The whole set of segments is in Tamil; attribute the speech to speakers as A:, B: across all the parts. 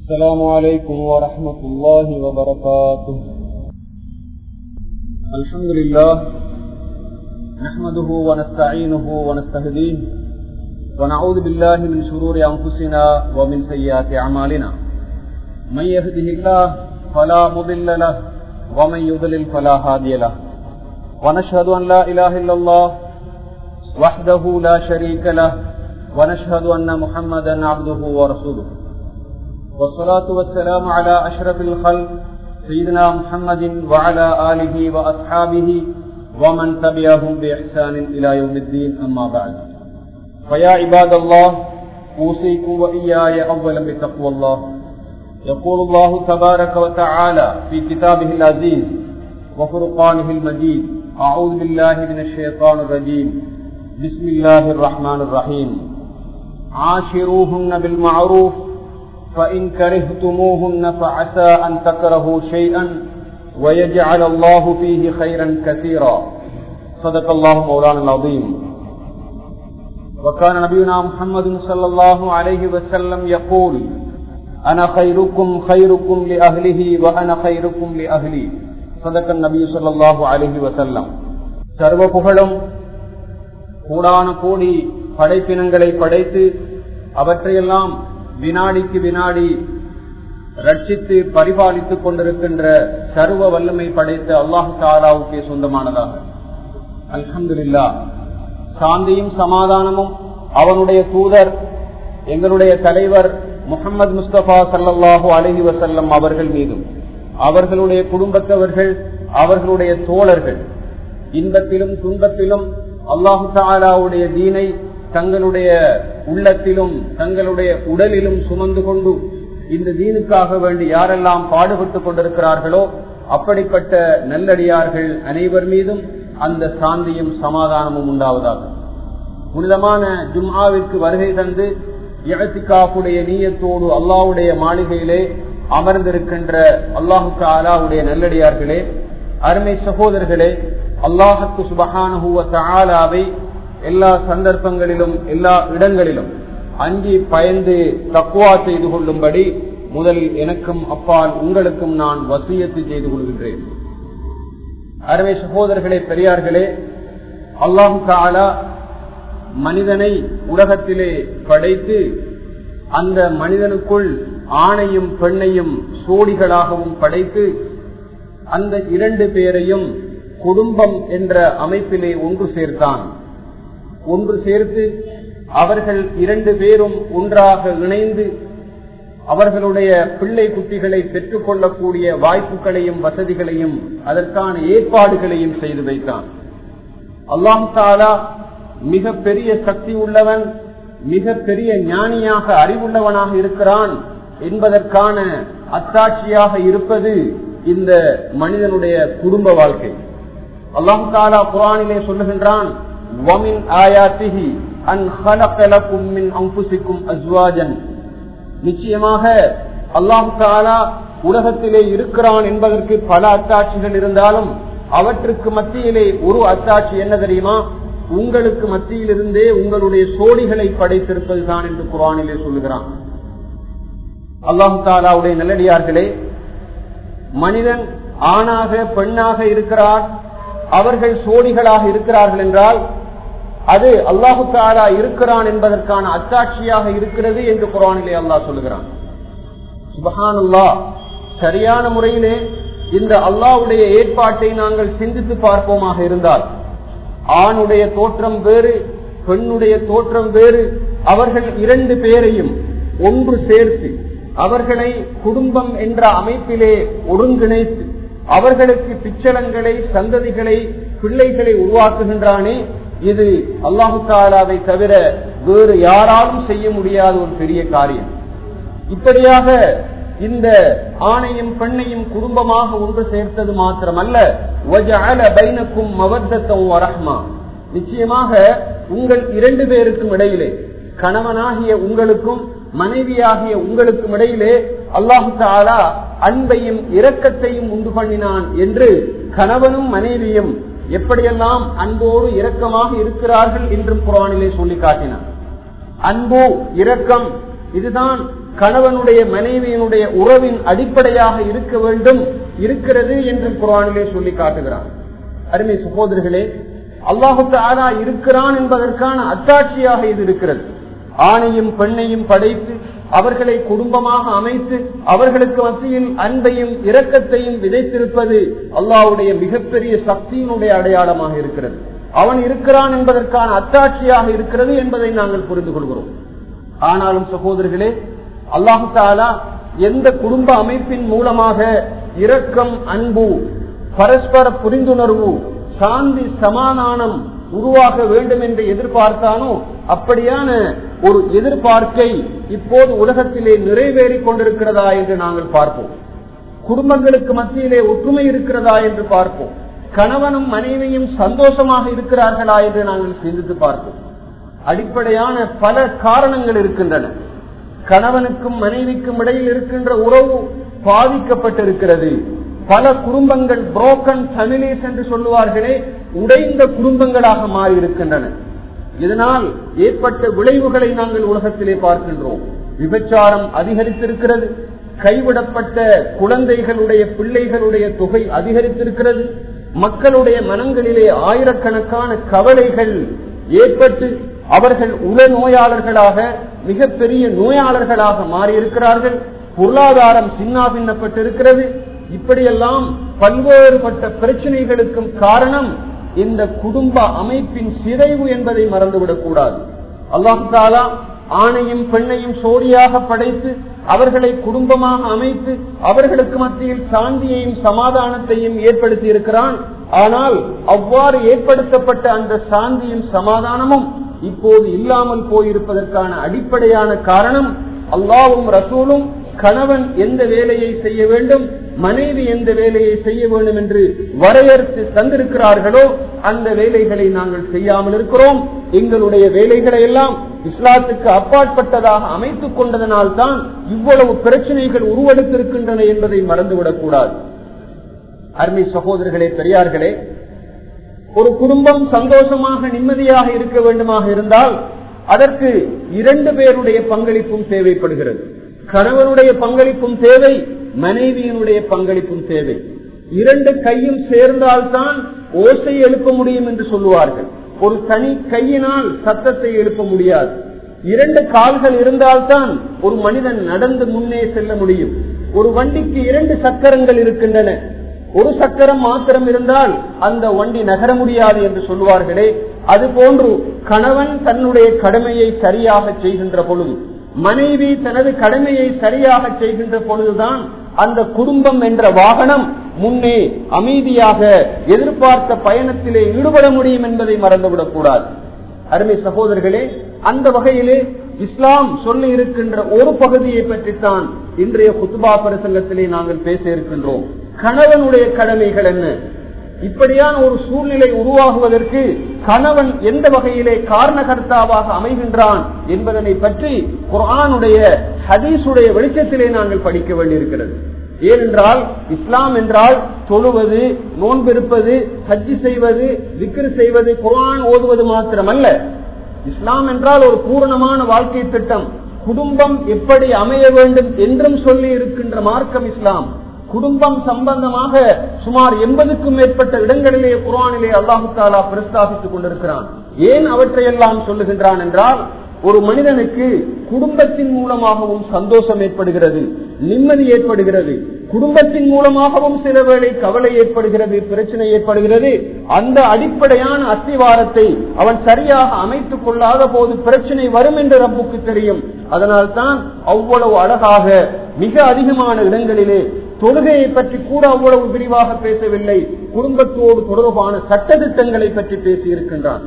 A: السلام عليكم ورحمة الله وبركاته الحمد لله نحمده ونستعينه ونستهديه ونعوذ بالله من شرور أنفسنا ومن سيئات أعمالنا من يهده الله فلا مضل له ومن يضلل فلا هادي له ونشهد أن لا إله إلا الله وحده لا شريك له ونشهد أن محمدا عبده ورسوله والصلاة والسلام على أشرف الخلق سيدنا محمد وعلى آله وأصحابه ومن تبعهم بإحسان إلى يوم الدين أما بعد فيا عباد الله أوصيكم وإياي أولا بتقوى الله يقول الله تبارك وتعالى في كتابه العزيز وفرقانه المجيد أعوذ بالله من الشيطان الرجيم بسم الله الرحمن الرحيم عاشروهن بالمعروف فإن كرهتموهن فعسى أن تكرهوا شيئا ويجعل الله فيه خيرا كثيرا صدق الله مولانا العظيم وكان نبينا محمد صلى الله عليه وسلم يقول أنا خيركم خيركم لأهله وأنا خيركم لأهلي صدق النبي صلى الله عليه وسلم சர்வ புகழும் கூடான கோடி படைப்பினங்களை படைத்து அவற்றையெல்லாம் வினாடிக்கு வினாடி ரட்சித்து பரிபாலித்துக் கொண்டிருக்கின்ற சர்வ வல்லமை படைத்த அல்லாஹு தாலாவுக்கே சொந்தமானதாக அல்ஹம்துல்லா சாந்தியும் சமாதானமும் அவனுடைய தூதர் எங்களுடைய தலைவர் முகமது முஸ்தபா சல்லாஹூ அலஹி வசல்லம் அவர்கள் மீதும் அவர்களுடைய குடும்பத்தவர்கள் அவர்களுடைய தோழர்கள் இன்பத்திலும் துன்பத்திலும் அல்லாஹு தாலாவுடைய தீனை தங்களுடைய உள்ளத்திலும் தங்களுடைய உடலிலும் சுமந்து கொண்டு இந்த தீனுக்காக வேண்டி யாரெல்லாம் பாடுபட்டுக் கொண்டிருக்கிறார்களோ அப்படிப்பட்ட நல்லடியார்கள் அனைவர் மீதும் அந்த சாந்தியும் சமாதானமும் உண்டாவதாக புனிதமான ஜும்ஆவிற்கு வருகை தந்து இழத்திக்காப்புடைய நீயத்தோடு அல்லாவுடைய மாளிகையிலே அமர்ந்திருக்கின்ற அல்லாஹு அலாவுடைய நல்லடியார்களே அருமை சகோதரர்களே அல்லாஹத்து சுபகானுவ தாலாவை எல்லா சந்தர்ப்பங்களிலும் எல்லா இடங்களிலும் அஞ்சி பயந்து தக்குவா செய்து கொள்ளும்படி முதலில் எனக்கும் அப்பால் உங்களுக்கும் நான் வசியத்து செய்து கொள்கின்றேன் அருமை சகோதரர்களே பெரியார்களே அல்லாஹு தாலா மனிதனை உலகத்திலே படைத்து அந்த மனிதனுக்குள் ஆணையும் பெண்ணையும் சோடிகளாகவும் படைத்து அந்த இரண்டு பேரையும் குடும்பம் என்ற அமைப்பிலே ஒன்று சேர்த்தான் ஒன்று சேர்த்து அவர்கள் இரண்டு பேரும் ஒன்றாக இணைந்து அவர்களுடைய பிள்ளை குட்டிகளை பெற்றுக் கொள்ளக்கூடிய வாய்ப்புகளையும் வசதிகளையும் அதற்கான ஏற்பாடுகளையும் செய்து வைத்தான் அல்லாம் தாலா மிக பெரிய சக்தி உள்ளவன் மிக பெரிய ஞானியாக அறிவுள்ளவனாக இருக்கிறான் என்பதற்கான அத்தாட்சியாக இருப்பது இந்த மனிதனுடைய குடும்ப வாழ்க்கை அல்லாம் தாலா குரானிலே சொல்லுகின்றான் நிச்சயமாக அல்லாஹு தாலா உலகத்திலே இருக்கிறான் என்பதற்கு பல அத்தாட்சிகள் இருந்தாலும் அவற்றுக்கு மத்தியிலே ஒரு அத்தாட்சி என்ன தெரியுமா உங்களுக்கு மத்தியில் இருந்தே உங்களுடைய சோடிகளை படைத்திருப்பதுதான் என்று குரானிலே சொல்லுகிறான் அல்லாஹு தாலாவுடைய நல்லடியார்களே மனிதன் ஆணாக பெண்ணாக இருக்கிறார் அவர்கள் சோடிகளாக இருக்கிறார்கள் என்றால் அது அல்லாஹு தாலா இருக்கிறான் என்பதற்கான அத்தாட்சியாக இருக்கிறது என்று குரானிலே அல்லாஹ் சொல்லுகிறான் சுபஹானுல்லா சரியான முறையிலே இந்த அல்லாவுடைய ஏற்பாட்டை நாங்கள் சிந்தித்து பார்ப்போமாக இருந்தால் ஆணுடைய தோற்றம் வேறு பெண்ணுடைய தோற்றம் வேறு அவர்கள் இரண்டு பேரையும் ஒன்று சேர்த்து அவர்களை குடும்பம் என்ற அமைப்பிலே ஒருங்கிணைத்து அவர்களுக்கு பிச்சளங்களை சந்ததிகளை பிள்ளைகளை உருவாக்குகின்றானே இது அல்லாஹு தாலாவை தவிர வேறு யாராலும் செய்ய முடியாத ஒரு பெரிய காரியம் இப்படியாக இந்த ஆணையும் பெண்ணையும் குடும்பமாக ஒன்று சேர்த்தது மாத்திரமல்ல பைனக்கும் மவத்தம் வரஹ்மா நிச்சயமாக உங்கள் இரண்டு பேருக்கும் இடையிலே கணவனாகிய உங்களுக்கும் மனைவியாகிய உங்களுக்கும் இடையிலே அல்லாஹு தாலா அன்பையும் இரக்கத்தையும் உண்டு பண்ணினான் என்று கணவனும் மனைவியும் எப்படியெல்லாம் அன்போடு இரக்கமாக இருக்கிறார்கள் என்றும் குரானிலே சொல்லி காட்டினார் அன்பு இரக்கம் இதுதான் கணவனுடைய மனைவியினுடைய உறவின் அடிப்படையாக இருக்க வேண்டும் இருக்கிறது என்று குரானிலே சொல்லி காட்டுகிறான் அருமை சகோதரர்களே அல்லாஹு தாலா இருக்கிறான் என்பதற்கான அத்தாட்சியாக இது இருக்கிறது ஆணையும் பெண்ணையும் படைத்து அவர்களை குடும்பமாக அமைத்து அவர்களுக்கு மத்தியில் அன்பையும் இரக்கத்தையும் விதைத்திருப்பது அல்லாவுடைய மிகப்பெரிய சக்தியினுடைய அடையாளமாக இருக்கிறது அவன் இருக்கிறான் என்பதற்கான அத்தாட்சியாக இருக்கிறது என்பதை நாங்கள் புரிந்து கொள்கிறோம் ஆனாலும் சகோதரர்களே அல்லாஹு தாலா எந்த குடும்ப அமைப்பின் மூலமாக இரக்கம் அன்பு பரஸ்பர புரிந்துணர்வு சாந்தி சமாதானம் உருவாக வேண்டும் என்று எதிர்பார்த்தானோ அப்படியான ஒரு எதிர்பார்ப்பை இப்போது உலகத்திலே நிறைவேறிக் கொண்டிருக்கிறதா என்று நாங்கள் பார்ப்போம் குடும்பங்களுக்கு மத்தியிலே ஒற்றுமை இருக்கிறதா என்று பார்ப்போம் கணவனும் மனைவியும் சந்தோஷமாக இருக்கிறார்களா என்று நாங்கள் சிந்தித்து பார்ப்போம் அடிப்படையான பல காரணங்கள் இருக்கின்றன கணவனுக்கும் மனைவிக்கும் இடையில் இருக்கின்ற உறவு பாதிக்கப்பட்டிருக்கிறது பல குடும்பங்கள் புரோக்கன் ஃபேமிலிஸ் என்று சொல்லுவார்களே உடைந்த குடும்பங்களாக மாறி இருக்கின்றன இதனால் ஏற்பட்ட விளைவுகளை நாங்கள் உலகத்திலே பார்க்கின்றோம் விபச்சாரம் அதிகரித்திருக்கிறது கைவிடப்பட்ட குழந்தைகளுடைய பிள்ளைகளுடைய தொகை அதிகரித்திருக்கிறது மக்களுடைய மனங்களிலே ஆயிரக்கணக்கான கவலைகள் ஏற்பட்டு அவர்கள் உல நோயாளர்களாக மிகப்பெரிய நோயாளர்களாக மாறியிருக்கிறார்கள் பொருளாதாரம் சின்னாபின்னப்பட்டிருக்கிறது இப்படியெல்லாம் பல்வேறுபட்ட பிரச்சனைகளுக்கும் காரணம் இந்த குடும்ப அமைப்பின் சிதைவு என்பதை மறந்துவிடக் கூடாது அல்லாஹு தாலா ஆணையும் பெண்ணையும் சோடியாக படைத்து அவர்களை குடும்பமாக அமைத்து அவர்களுக்கு மத்தியில் சாந்தியையும் சமாதானத்தையும் ஏற்படுத்தி இருக்கிறான் ஆனால் அவ்வாறு ஏற்படுத்தப்பட்ட அந்த சாந்தியும் சமாதானமும் இப்போது இல்லாமல் போயிருப்பதற்கான அடிப்படையான காரணம் அல்லாவும் ரசூலும் கணவன் எந்த வேலையை செய்ய வேண்டும் மனைவி எந்த வேலையை செய்ய வேண்டும் என்று வரையறுத்து தந்திருக்கிறார்களோ அந்த வேலைகளை நாங்கள் செய்யாமல் இருக்கிறோம் எங்களுடைய வேலைகளை எல்லாம் இஸ்லாத்துக்கு அப்பாற்பட்டதாக அமைத்துக் கொண்டதனால் தான் இவ்வளவு பிரச்சனைகள் உருவெடுத்திருக்கின்றன என்பதை மறந்துவிடக் கூடாது அருமை சகோதரர்களே பெரியார்களே ஒரு குடும்பம் சந்தோஷமாக நிம்மதியாக இருக்க வேண்டுமாக இருந்தால் அதற்கு இரண்டு பேருடைய பங்களிப்பும் தேவைப்படுகிறது கணவனுடைய பங்களிப்பும் தேவை மனைவியினுடைய பங்களிப்பும் தேவை இரண்டு கையும் சேர்ந்தால்தான் ஓசை எழுப்ப முடியும் என்று சொல்லுவார்கள் ஒரு தனி கையினால் சத்தத்தை எழுப்ப முடியாது இரண்டு கால்கள் இருந்தால்தான் ஒரு மனிதன் நடந்து முன்னே செல்ல முடியும் ஒரு வண்டிக்கு இரண்டு சக்கரங்கள் இருக்கின்றன ஒரு சக்கரம் மாத்திரம் இருந்தால் அந்த வண்டி நகர முடியாது என்று சொல்லுவார்களே அது போன்று கணவன் தன்னுடைய கடமையை சரியாக செய்கின்ற பொழுது மனைவி தனது கடமையை சரியாக செய்கின்ற பொழுதுதான் அந்த குடும்பம் என்ற வாகனம் முன்னே அமைதியாக எதிர்பார்த்த பயணத்திலே ஈடுபட முடியும் என்பதை மறந்துவிடக் கூடாது அருமை சகோதரர்களே அந்த வகையிலே இஸ்லாம் சொல்லி இருக்கின்ற ஒரு பகுதியை பற்றித்தான் இன்றைய குத்துபா பிரசங்கத்திலே நாங்கள் பேச இருக்கின்றோம் கணவனுடைய கடமைகள் என்ன இப்படியான ஒரு சூழ்நிலை உருவாகுவதற்கு கணவன் எந்த வகையிலே காரணகர்த்தாவாக அமைகின்றான் என்பதனை பற்றி குரானுடைய ஹதீஸுடைய வெளிச்சத்திலே நாங்கள் படிக்க வேண்டியிருக்கிறது ஏனென்றால் இஸ்லாம் என்றால் தொழுவது நோன்பிருப்பது ஹஜ்ஜி செய்வது விக்கிரி செய்வது குரான் ஓதுவது மாத்திரமல்ல இஸ்லாம் என்றால் ஒரு பூரணமான வாழ்க்கை திட்டம் குடும்பம் எப்படி அமைய வேண்டும் என்றும் சொல்லி இருக்கின்ற மார்க்கம் இஸ்லாம் குடும்பம் சம்பந்தமாக சுமார் எண்பதுக்கும் மேற்பட்ட இடங்களிலே குரானிலே அல்லாஹு தாலா பிரஸ்தாபித்துக் கொண்டிருக்கிறான் ஏன் அவற்றையெல்லாம் சொல்லுகின்றான் என்றால் ஒரு மனிதனுக்கு குடும்பத்தின் மூலமாகவும் சந்தோஷம் ஏற்படுகிறது நிம்மதி ஏற்படுகிறது குடும்பத்தின் மூலமாகவும் சில வேளை கவலை ஏற்படுகிறது பிரச்சனை ஏற்படுகிறது அந்த அடிப்படையான அஸ்திவாரத்தை அவன் சரியாக அமைத்துக் கொள்ளாத போது பிரச்சனை வரும் என்று ரப்புக்கு தெரியும் அதனால் தான் அவ்வளவு அழகாக மிக அதிகமான இடங்களிலே தொழுகையை பற்றி கூட அவ்வளவு விரிவாக பேசவில்லை குடும்பத்தோடு தொடர்பான சட்டத்திட்டங்களை பற்றி பேசியிருக்கின்றான்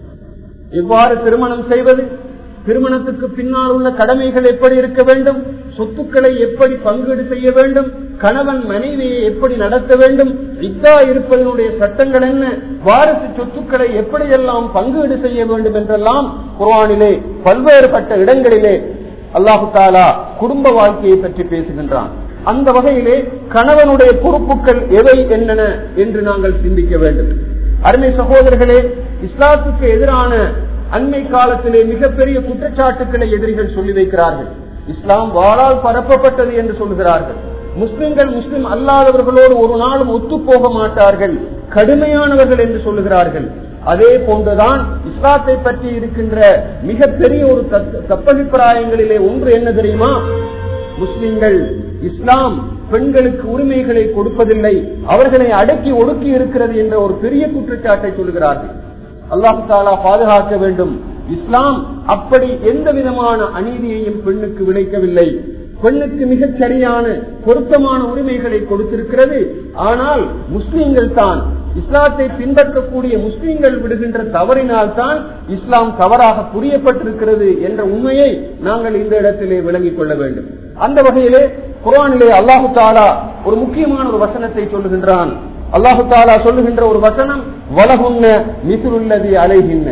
A: எவ்வாறு திருமணம் செய்வது திருமணத்துக்கு பின்னால் உள்ள கடமைகள் எப்படி இருக்க வேண்டும் சொத்துக்களை எப்படி பங்கீடு செய்ய வேண்டும் கணவன் மனைவியை எப்படி நடத்த வேண்டும் இத்தா இருப்பதனுடைய சட்டங்கள் என்ன வாரிசு சொத்துக்களை எப்படியெல்லாம் பங்கீடு செய்ய வேண்டும் என்றெல்லாம் குரானிலே பல்வேறுபட்ட இடங்களிலே அல்லாஹு தாலா குடும்ப வாழ்க்கையை பற்றி பேசுகின்றான் அந்த வகையிலே கணவனுடைய பொறுப்புகள் எவை என்னென்ன என்று நாங்கள் சிந்திக்க வேண்டும் அருமை சகோதரர்களே இஸ்லாத்துக்கு எதிரான அண்மை காலத்திலே மிகப்பெரிய குற்றச்சாட்டுக்களை எதிரிகள் சொல்லி வைக்கிறார்கள் இஸ்லாம் வாழால் பரப்பப்பட்டது என்று சொல்கிறார்கள் முஸ்லிம்கள் முஸ்லிம் அல்லாதவர்களோடு ஒரு நாளும் ஒத்து போக மாட்டார்கள் கடுமையானவர்கள் என்று சொல்லுகிறார்கள் அதே போன்றுதான் இஸ்லாத்தை பற்றி இருக்கின்ற மிகப்பெரிய ஒரு தப்பபிப்பிராயங்களிலே ஒன்று என்ன தெரியுமா முஸ்லிம்கள் இஸ்லாம் பெண்களுக்கு உரிமைகளை கொடுப்பதில்லை அவர்களை அடக்கி ஒடுக்கி இருக்கிறது என்ற ஒரு பெரிய குற்றச்சாட்டை சொல்கிறார்கள் அல்லாஹு தாலா பாதுகாக்க வேண்டும் இஸ்லாம் அப்படி எந்த விதமான அநீதியையும் பெண்ணுக்கு விளைக்கவில்லை பெண்ணுக்கு மிகச் சரியான பொருத்தமான உரிமைகளை கொடுத்திருக்கிறது ஆனால் முஸ்லீம்கள் தான் இஸ்லாத்தை பின்பற்றக்கூடிய முஸ்லீம்கள் விடுகின்ற தவறினால் தான் இஸ்லாம் தவறாக புரியப்பட்டிருக்கிறது என்ற உண்மையை நாங்கள் இந்த இடத்திலே விளங்கிக் கொள்ள வேண்டும் அந்த வகையிலே குரானிலே அல்லாஹு தாலா ஒரு முக்கியமான ஒரு வசனத்தை சொல்லுகின்றான் அல்லாஹு தாலா சொல்லுகின்ற ஒரு வசனம் வலகுன்ன மிசுருள்ளதி அலைகின்ற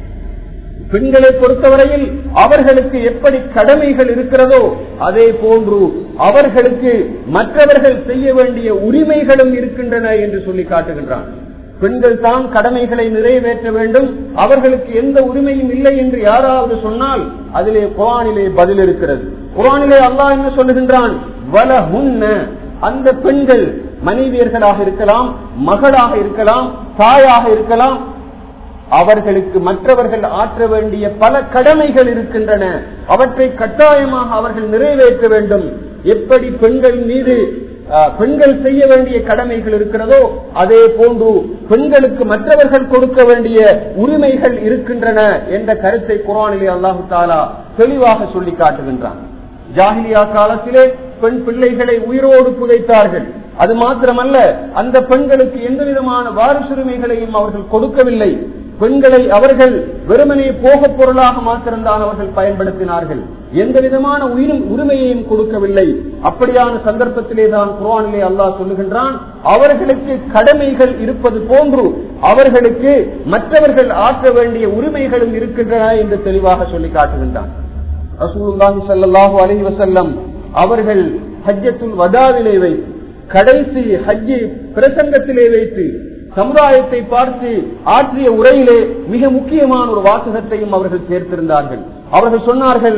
A: பெண்களை பொறுத்தவரையில் அவர்களுக்கு எப்படி கடமைகள் இருக்கிறதோ அதே போன்று அவர்களுக்கு மற்றவர்கள் செய்ய வேண்டிய உரிமைகளும் இருக்கின்றன என்று சொல்லி காட்டுகின்றான் பெண்கள் தான் கடமைகளை நிறைவேற்ற வேண்டும் அவர்களுக்கு எந்த உரிமையும் இல்லை என்று யாராவது சொன்னால் அதிலே குரானிலே பதில் இருக்கிறது குரானிலே அல்லாஹ் என்ன சொல்லுகின்றான் வலஹுன்ன அந்த பெண்கள் மனைவியர்களாக இருக்கலாம் மகளாக இருக்கலாம் தாயாக இருக்கலாம் அவர்களுக்கு மற்றவர்கள் ஆற்ற வேண்டிய பல கடமைகள் இருக்கின்றன அவற்றை கட்டாயமாக அவர்கள் நிறைவேற்ற வேண்டும் எப்படி பெண்கள் மீது பெண்கள் செய்ய வேண்டிய கடமைகள் இருக்கிறதோ அதே போன்று பெண்களுக்கு மற்றவர்கள் கொடுக்க வேண்டிய உரிமைகள் இருக்கின்றன என்ற கருத்தை குரானிலே அல்லாஹு தாலா தெளிவாக சொல்லி காட்டுகின்றான் ஜாகிலியா காலத்திலே பெண் பிள்ளைகளை உயிரோடு புதைத்தார்கள் அது மாத்திரமல்ல அந்த பெண்களுக்கு எந்த விதமான வாரிசுரிமைகளையும் அவர்கள் கொடுக்கவில்லை பெண்களை அவர்கள் வெறுமனே போக பொருளாக மாத்திரம்தான் அவர்கள் பயன்படுத்தினார்கள் எந்த விதமான உயிரும் உரிமையையும் கொடுக்கவில்லை அப்படியான சந்தர்ப்பத்திலே தான் குரானிலே அல்லாஹ் சொல்லுகின்றான் அவர்களுக்கு கடமைகள் இருப்பது போன்று அவர்களுக்கு மற்றவர்கள் ஆற்ற வேண்டிய உரிமைகளும் இருக்கின்றன என்று தெளிவாக சொல்லி காட்டுகின்றான் ரசூலுல்லாஹி ஸல்லல்லாஹு அலைஹி வஸல்லம் அவர்கள் ஹஜ்ஜத்துல் வதாவிலே வைத்து கடைசி ஹஜ்ஜி பிரசங்கத்திலே வைத்து சமுதாயத்தை பார்த்து ஆற்றிய உரையிலே மிக முக்கியமான ஒரு வாசகத்தையும் அவர்கள் சேர்த்திருந்தார்கள் அவர்கள் சொன்னார்கள்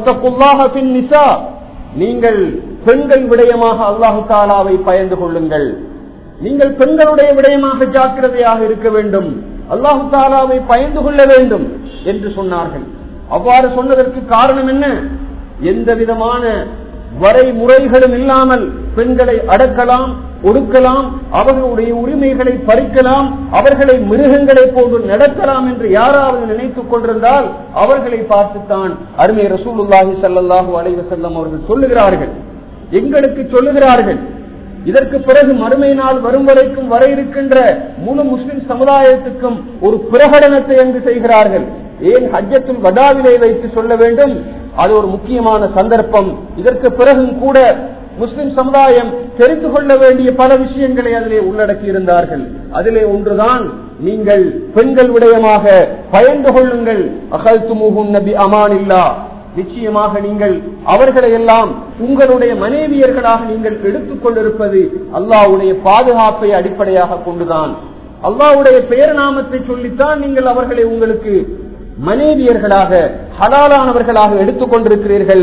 A: நிசா நீங்கள் பெண்கள் விடயமாக அல்லாஹு தாலாவை பயந்து கொள்ளுங்கள் நீங்கள் பெண்களுடைய விடயமாக ஜாக்கிரதையாக இருக்க வேண்டும் அல்லாஹு தாலாவை பயந்து கொள்ள வேண்டும் என்று சொன்னார்கள் அவ்வாறு சொன்னதற்கு காரணம் என்ன எந்த விதமான வரைமுறைகளும் இல்லாமல் பெண்களை அடக்கலாம் ஒடுக்கலாம் அவர்களுடைய உரிமைகளை பறிக்கலாம் அவர்களை மிருகங்களை போன்று நடத்தலாம் என்று யாராவது நினைத்துக் கொண்டிருந்தால் அவர்களை பார்த்துத்தான் அருமை ரசூலுல்லாஹி சல்லாஹூ அலைவ செல்லம் அவர்கள் சொல்லுகிறார்கள் எங்களுக்கு சொல்லுகிறார்கள் இதற்கு பிறகு மறுமை நாள் வரும் வரைக்கும் வர இருக்கின்ற முழு முஸ்லிம் சமுதாயத்துக்கும் ஒரு பிரகடனத்தை அங்கு செய்கிறார்கள் ஏன் ஹஜ்ஜத்துல் வதாவிலே வைத்து சொல்ல வேண்டும் அது ஒரு முக்கியமான சந்தர்ப்பம் இதற்கு பிறகும் கூட முஸ்லிம் சமுதாயம் தெரிந்து கொள்ள வேண்டிய பல விஷயங்களை அதிலே உள்ளடக்கி இருந்தார்கள் அதிலே ஒன்றுதான் நீங்கள் பெண்கள் விடயமாக பயந்து கொள்ளுங்கள் அகல்துமுகும் நபி அமான் இல்லா நிச்சயமாக நீங்கள் அவர்களை எல்லாம் உங்களுடைய மனைவியர்களாக நீங்கள் எடுத்துக் கொண்டிருப்பது அல்லாவுடைய பாதுகாப்பை அடிப்படையாக கொண்டுதான் அல்லாவுடைய பெயர் நாமத்தை சொல்லித்தான் நீங்கள் அவர்களை உங்களுக்கு மனைவியர்களாக ஹலாலானவர்களாக எடுத்துக் கொண்டிருக்கிறீர்கள்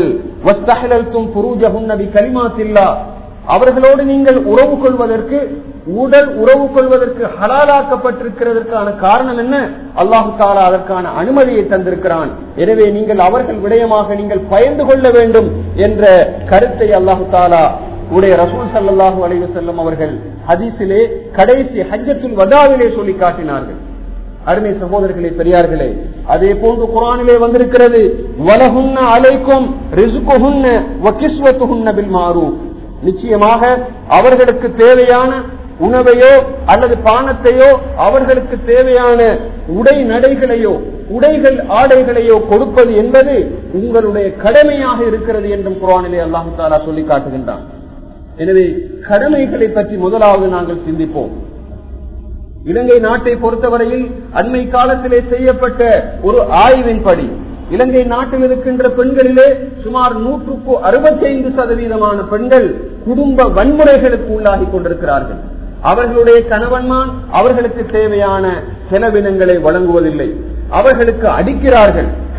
A: அவர்களோடு நீங்கள் உறவு கொள்வதற்கு உடல் உறவு கொள்வதற்கு ஹலாலாக்கப்பட்டிருக்கிறதற்கான காரணம் என்ன அல்லாஹு தாலா அதற்கான அனுமதியை தந்திருக்கிறான் எனவே நீங்கள் அவர்கள் விடயமாக நீங்கள் பயந்து கொள்ள வேண்டும் என்ற கருத்தை அல்லாஹு தாலா உடைய ரசூல் சல்லாஹூ அலைவு செல்லம் அவர்கள் ஹதீஸிலே கடைசி ஹஜ்ஜத்துல் வதாவிலே சொல்லி காட்டினார்கள் அருமை சகோதரர்களே பெரியார்களே அதே போன்று குரானிலே வந்திருக்கிறது வலகுன்ன அலைக்கும் ரிசுகுஹுன்ன வகிஸ்வத்துஹுன்ன பில் மாறு நிச்சயமாக அவர்களுக்கு தேவையான உணவையோ அல்லது பானத்தையோ அவர்களுக்கு தேவையான உடை நடைகளையோ உடைகள் ஆடைகளையோ கொடுப்பது என்பது உங்களுடைய கடமையாக இருக்கிறது என்றும் குரானிலே அல்லாஹு தாலா சொல்லி காட்டுகின்றான் எனவே கடமைகளை பற்றி முதலாவது நாங்கள் சிந்திப்போம் இலங்கை நாட்டை பொறுத்தவரையில் அண்மை காலத்திலே செய்யப்பட்ட ஒரு ஆய்வின்படி இலங்கை நாட்டில் இருக்கின்ற பெண்களிலே சுமார் நூற்றுக்கு அறுபத்தி ஐந்து சதவீதமான பெண்கள் குடும்ப வன்முறைகளுக்கு உள்ளாகி கொண்டிருக்கிறார்கள் அவர்களுடைய கணவன்மான் அவர்களுக்கு தேவையான செலவினங்களை வழங்குவதில்லை அவர்களுக்கு அடிக்கிறார்கள்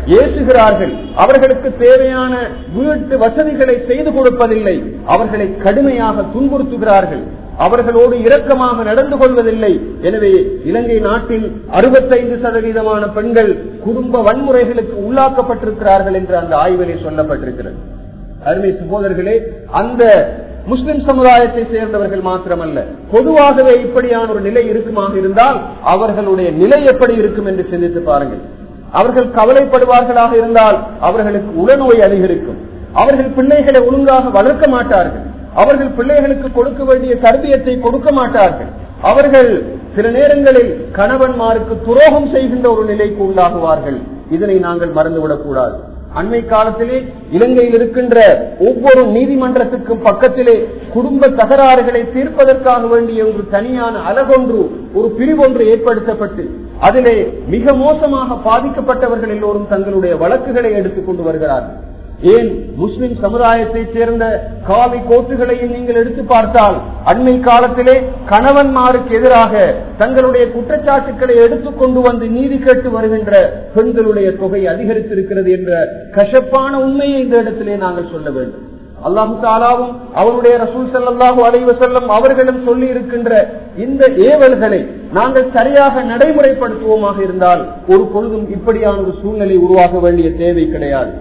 A: ஏசுகிறார்கள் அவர்களுக்கு தேவையான வீட்டு வசதிகளை செய்து கொடுப்பதில்லை அவர்களை கடுமையாக துன்புறுத்துகிறார்கள் அவர்களோடு இரக்கமாக நடந்து கொள்வதில்லை எனவே இலங்கை நாட்டில் அறுபத்தைந்து சதவீதமான பெண்கள் குடும்ப வன்முறைகளுக்கு உள்ளாக்கப்பட்டிருக்கிறார்கள் என்று அந்த ஆய்விலே சொல்லப்பட்டிருக்கிறது அருமை சகோதரர்களே அந்த முஸ்லிம் சமுதாயத்தை சேர்ந்தவர்கள் மாத்திரமல்ல பொதுவாகவே இப்படியான ஒரு நிலை இருக்குமாக இருந்தால் அவர்களுடைய நிலை எப்படி இருக்கும் என்று சிந்தித்து பாருங்கள் அவர்கள் கவலைப்படுவார்களாக இருந்தால் அவர்களுக்கு உடனோய் அதிகரிக்கும் அவர்கள் பிள்ளைகளை ஒழுங்காக வளர்க்க மாட்டார்கள் அவர்கள் பிள்ளைகளுக்கு கொடுக்க வேண்டிய கருவியத்தை கொடுக்க மாட்டார்கள் அவர்கள் சில நேரங்களில் கணவன்மாருக்கு துரோகம் செய்கின்ற ஒரு நிலைக்கு உள்ளாகுவார்கள் இதனை நாங்கள் மறந்துவிடக் கூடாது அண்மை காலத்திலே இலங்கையில் இருக்கின்ற ஒவ்வொரு நீதிமன்றத்துக்கும் பக்கத்திலே குடும்ப தகராறுகளை தீர்ப்பதற்காக வேண்டிய ஒரு தனியான அலகொன்று ஒரு பிரிவொன்று ஏற்படுத்தப்பட்டு அதிலே மிக மோசமாக பாதிக்கப்பட்டவர்கள் எல்லோரும் தங்களுடைய வழக்குகளை எடுத்துக் கொண்டு வருகிறார்கள் ஏன் முஸ்லிம் சமுதாயத்தை சேர்ந்த காவி கோட்டுகளையும் நீங்கள் எடுத்து பார்த்தால் அண்மை காலத்திலே கணவன்மாருக்கு எதிராக தங்களுடைய குற்றச்சாட்டுக்களை எடுத்துக் கொண்டு வந்து நீதி கேட்டு வருகின்ற பெண்களுடைய தொகை அதிகரித்திருக்கிறது என்ற கசப்பான உண்மையை இந்த இடத்திலே நாங்கள் சொல்ல வேண்டும் அல்லாஹு தாலாவும் அவருடைய ரசூல் செல்லல்லாஹு அலைவ செல்லம் அவர்களும் சொல்லி இருக்கின்ற இந்த ஏவல்களை நாங்கள் சரியாக நடைமுறைப்படுத்துவோமாக இருந்தால் ஒரு பொழுதும் இப்படியான ஒரு சூழ்நிலை உருவாக வேண்டிய தேவை கிடையாது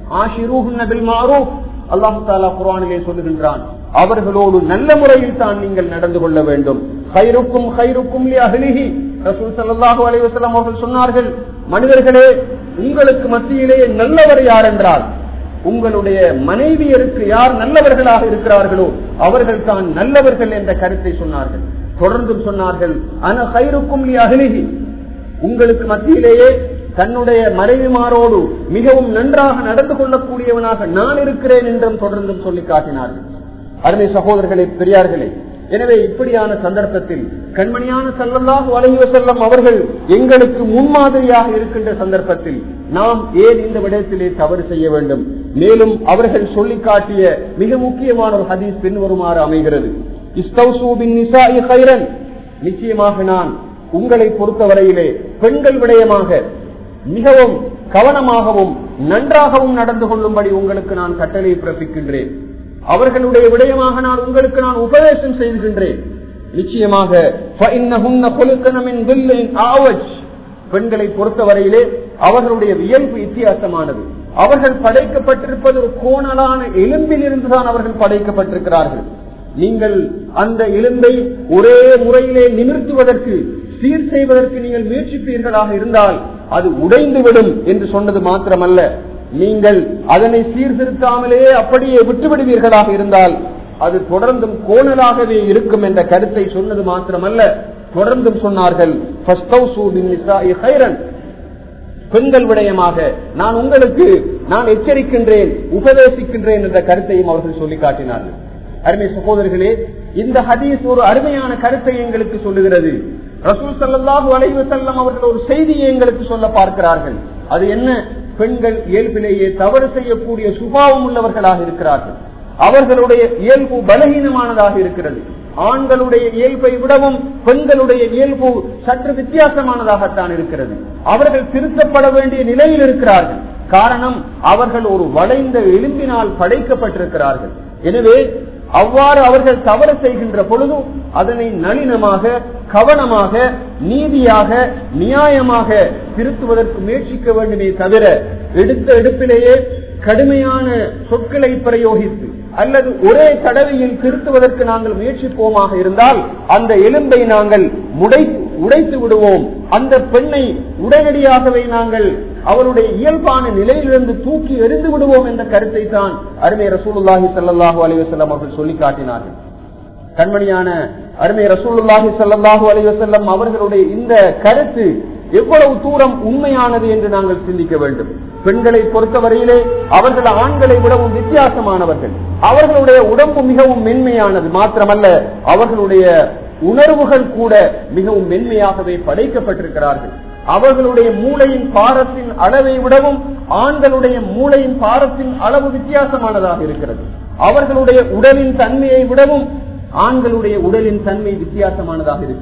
A: அல்லாஹு தாலா குரானிலே சொல்லுகின்றான் அவர்களோடு நல்ல முறையில் தான் நீங்கள் நடந்து கொள்ள வேண்டும் ஹைருக்கும் ஹைருக்கும் அகலிகி ரசூல் சல்லாஹூ அலைவசல்லாம் அவர்கள் சொன்னார்கள் மனிதர்களே உங்களுக்கு மத்தியிலே நல்லவர் யார் என்றால் உங்களுடைய மனைவியருக்கு யார் நல்லவர்களாக இருக்கிறார்களோ அவர்கள் தான் நல்லவர்கள் என்ற கருத்தை சொன்னார்கள் தொடர்ந்தும் சொன்னார்கள் அன ஹைருக்கும் அகலிகி உங்களுக்கு மத்தியிலேயே தன்னுடைய மறைவிமாரோடு மிகவும் நன்றாக நடந்து கொள்ளக்கூடியவனாக நான் இருக்கிறேன் என்றும் தொடர்ந்தும் சொல்லி காட்டினார்கள் அருமை சகோதரர்களே பெரியார்களே எனவே இப்படியான சந்தர்ப்பத்தில் கண்மணியான செல்லல்லாக வழங்கிய செல்லம் அவர்கள் எங்களுக்கு முன்மாதிரியாக இருக்கின்ற சந்தர்ப்பத்தில் நாம் ஏன் இந்த விடயத்திலே தவறு செய்ய வேண்டும் மேலும் அவர்கள் சொல்லி காட்டிய மிக முக்கியமான ஒரு ஹதீஸ் பின்வருமாறு அமைகிறது நிச்சயமாக நான் உங்களை பொறுத்தவரையிலே பெண்கள் விடயமாக மிகவும் கவனமாகவும் நன்றாகவும் நடந்து கொள்ளும்படி உங்களுக்கு நான் கட்டளை பிறப்பிக்கின்றேன் அவர்களுடைய விடயமாக நான் உங்களுக்கு நான் உபதேசம் செய்கின்றேன் நிச்சயமாக பெண்களை பொறுத்தவரையிலே அவர்களுடைய இயல்பு வித்தியாசமானது அவர்கள் படைக்கப்பட்டிருப்பது ஒரு கோணலான எலும்பில் இருந்துதான் அவர்கள் படைக்கப்பட்டிருக்கிறார்கள் நீங்கள் அந்த எலும்பை ஒரே முறையிலே நிமிர்த்துவதற்கு சீர் செய்வதற்கு நீங்கள் முயற்சிப்பீர்களாக இருந்தால் அது உடைந்துவிடும் என்று சொன்னது மாத்திரமல்ல நீங்கள் அதனை சீர்திருத்தாமலே அப்படியே விட்டுவிடுவீர்களாக இருந்தால் அது தொடர்ந்தும் கோணலாகவே இருக்கும் என்ற கருத்தை சொன்னது மாத்திரமல்ல தொடர்ந்தும் சொன்னார்கள் பெண்கள் விடயமாக நான் உங்களுக்கு நான் எச்சரிக்கின்றேன் உபதேசிக்கின்றேன் என்ற கருத்தையும் அவர்கள் சொல்லி காட்டினார்கள் அருமை சகோதரர்களே இந்த ஹதீஸ் ஒரு அருமையான கருத்தை எங்களுக்கு சொல்லுகிறது ரசூல் சல்லாஹூ அலைவு செல்லம் அவர்கள் ஒரு செய்தியை எங்களுக்கு சொல்ல பார்க்கிறார்கள் அது என்ன பெண்கள் இயல்பிலேயே தவறு செய்யக்கூடிய சுபாவம் உள்ளவர்களாக இருக்கிறார்கள் அவர்களுடைய இயல்பு பலகீனமானதாக இருக்கிறது ஆண்களுடைய இயல்பை விடவும் பெண்களுடைய இயல்பு சற்று வித்தியாசமானதாகத்தான் இருக்கிறது அவர்கள் திருத்தப்பட வேண்டிய நிலையில் இருக்கிறார்கள் காரணம் அவர்கள் ஒரு வளைந்த எலும்பினால் படைக்கப்பட்டிருக்கிறார்கள் எனவே அவ்வாறு அவர்கள் தவறு செய்கின்ற பொழுது அதனை நளினமாக கவனமாக நீதியாக நியாயமாக திருத்துவதற்கு முயற்சிக்க வேண்டுமே தவிர எடுத்த எடுப்பிலேயே கடுமையான சொற்களை பிரயோகித்து அல்லது ஒரே தடவையில் திருத்துவதற்கு நாங்கள் முயற்சிப்போமாக இருந்தால் அந்த எலும்பை நாங்கள் முடை உடைத்து விடுவோம் அந்த பெண்ணை உடனடியாகவே நாங்கள் அவருடைய இயல்பான நிலையிலிருந்து தூக்கி எறிந்து விடுவோம் என்ற கருத்தை தான் அருமை ரசூலுல்லாஹி சல்லாஹூ அலிவசல்லம் அவர்கள் சொல்லி காட்டினார்கள் கண்மணியான அருமை ரசூலுல்லாஹி சல்லாஹூ அலிவசல்லம் அவர்களுடைய இந்த கருத்து எவ்வளவு தூரம் உண்மையானது என்று நாங்கள் சிந்திக்க வேண்டும் பெண்களை பொறுத்தவரையிலே அவர்கள் ஆண்களை விடவும் வித்தியாசமானவர்கள் அவர்களுடைய உடம்பு மிகவும் மென்மையானது மாத்திரமல்ல அவர்களுடைய உணர்வுகள் கூட மிகவும் மென்மையாகவே படைக்கப்பட்டிருக்கிறார்கள் அவர்களுடைய மூளையின் பாரத்தின் அளவை விடவும் ஆண்களுடைய மூளையின் பாரத்தின் அளவு வித்தியாசமானதாக இருக்கிறது அவர்களுடைய உடலின் தன்மையை விடவும் ஆண்களுடைய உடலின் தன்மை வித்தியாசமானதாக இருக்கிறது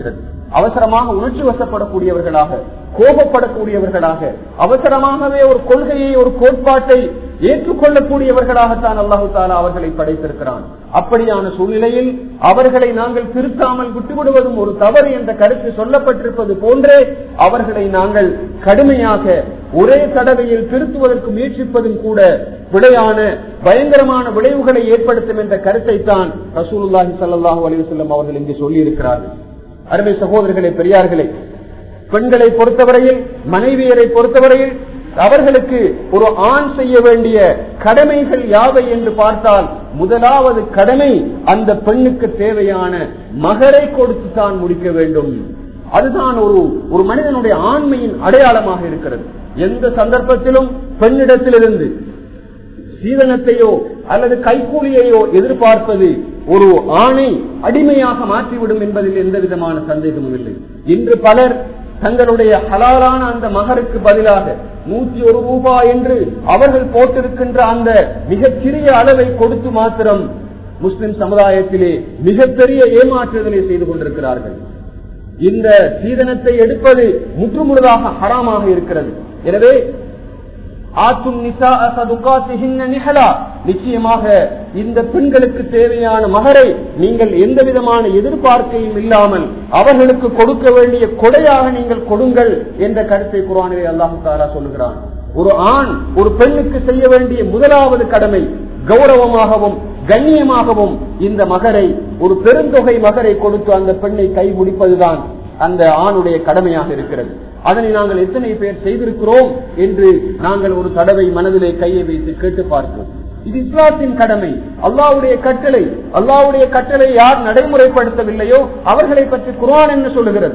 A: அவசரமாக உணர்ச்சி வசப்படக்கூடியவர்களாக கோபப்படக்கூடியவர்களாக அவசரமாகவே ஒரு கொள்கையை ஒரு கோட்பாட்டை ஏற்றுக்கொள்ளக்கூடியவர்களாகத்தான் அல்லாஹு தாலா அவர்களை படைத்திருக்கிறான் அப்படியான சூழ்நிலையில் அவர்களை நாங்கள் திருத்தாமல் விட்டுவிடுவதும் ஒரு தவறு என்ற கருத்து சொல்லப்பட்டிருப்பது போன்றே அவர்களை நாங்கள் கடுமையாக ஒரே தடவையில் திருத்துவதற்கு முயற்சிப்பதும் கூட விடையான பயங்கரமான விளைவுகளை ஏற்படுத்தும் என்ற கருத்தை தான் ரசூலுல்லாஹி சல்லாஹூ அலிவசல்லம் அவர்கள் இங்கு சொல்லி இருக்கிறார்கள் அருமை சகோதரர்களே பெரியார்களே பெண்களை பொறுத்தவரையில் மனைவியரை பொறுத்தவரையில் அவர்களுக்கு ஒரு ஆண் செய்ய வேண்டிய கடமைகள் யாவை என்று பார்த்தால் முதலாவது கடமை அந்த பெண்ணுக்கு தேவையான மகரை கொடுத்து தான் முடிக்க வேண்டும் அதுதான் ஒரு ஒரு மனிதனுடைய ஆண்மையின் அடையாளமாக இருக்கிறது எந்த சந்தர்ப்பத்திலும் பெண்ணிடத்திலிருந்து சீதனத்தையோ அல்லது கைக்கூலியையோ எதிர்பார்ப்பது ஒரு ஆணை அடிமையாக மாற்றிவிடும் என்பதில் எந்த விதமான சந்தேகமும் இல்லை இன்று பலர் தங்களுடைய ஹலாலான அந்த மகருக்கு பதிலாக நூற்றி ஒரு ரூபாய் என்று அவர்கள் போட்டிருக்கின்ற அந்த மிகச்சிறிய அளவை கொடுத்து மாத்திரம் முஸ்லிம் சமுதாயத்திலே மிகப்பெரிய ஏமாற்றுதலை செய்து கொண்டிருக்கிறார்கள் இந்த சீதனத்தை எடுப்பது முற்றுமுழுதாக ஹராமாக இருக்கிறது எனவே ஆத்தும் நிசா நிகழா நிச்சயமாக இந்த பெண்களுக்கு தேவையான மகரை நீங்கள் எந்த விதமான எதிர்பார்க்கையும் இல்லாமல் அவர்களுக்கு கொடுக்க வேண்டிய கொடையாக நீங்கள் கொடுங்கள் என்ற கருத்தை குரானிலே அல்லாஹு தாரா சொல்லுகிறான் ஒரு ஆண் ஒரு பெண்ணுக்கு செய்ய வேண்டிய முதலாவது கடமை கௌரவமாகவும் கண்ணியமாகவும் இந்த மகரை ஒரு பெருந்தொகை மகரை கொடுத்து அந்த பெண்ணை கை முடிப்பதுதான் அந்த ஆணுடைய கடமையாக இருக்கிறது அதனை நாங்கள் எத்தனை பேர் செய்திருக்கிறோம் என்று நாங்கள் ஒரு தடவை மனதிலே கையை வைத்து கேட்டு பார்க்கிறோம் இது இஸ்லாத்தின் கடமை அல்லாவுடைய கட்டளை அல்லாவுடைய கட்டளை யார் நடைமுறைப்படுத்தவில்லையோ அவர்களை பற்றி குரான் என்ன சொல்லுகிறது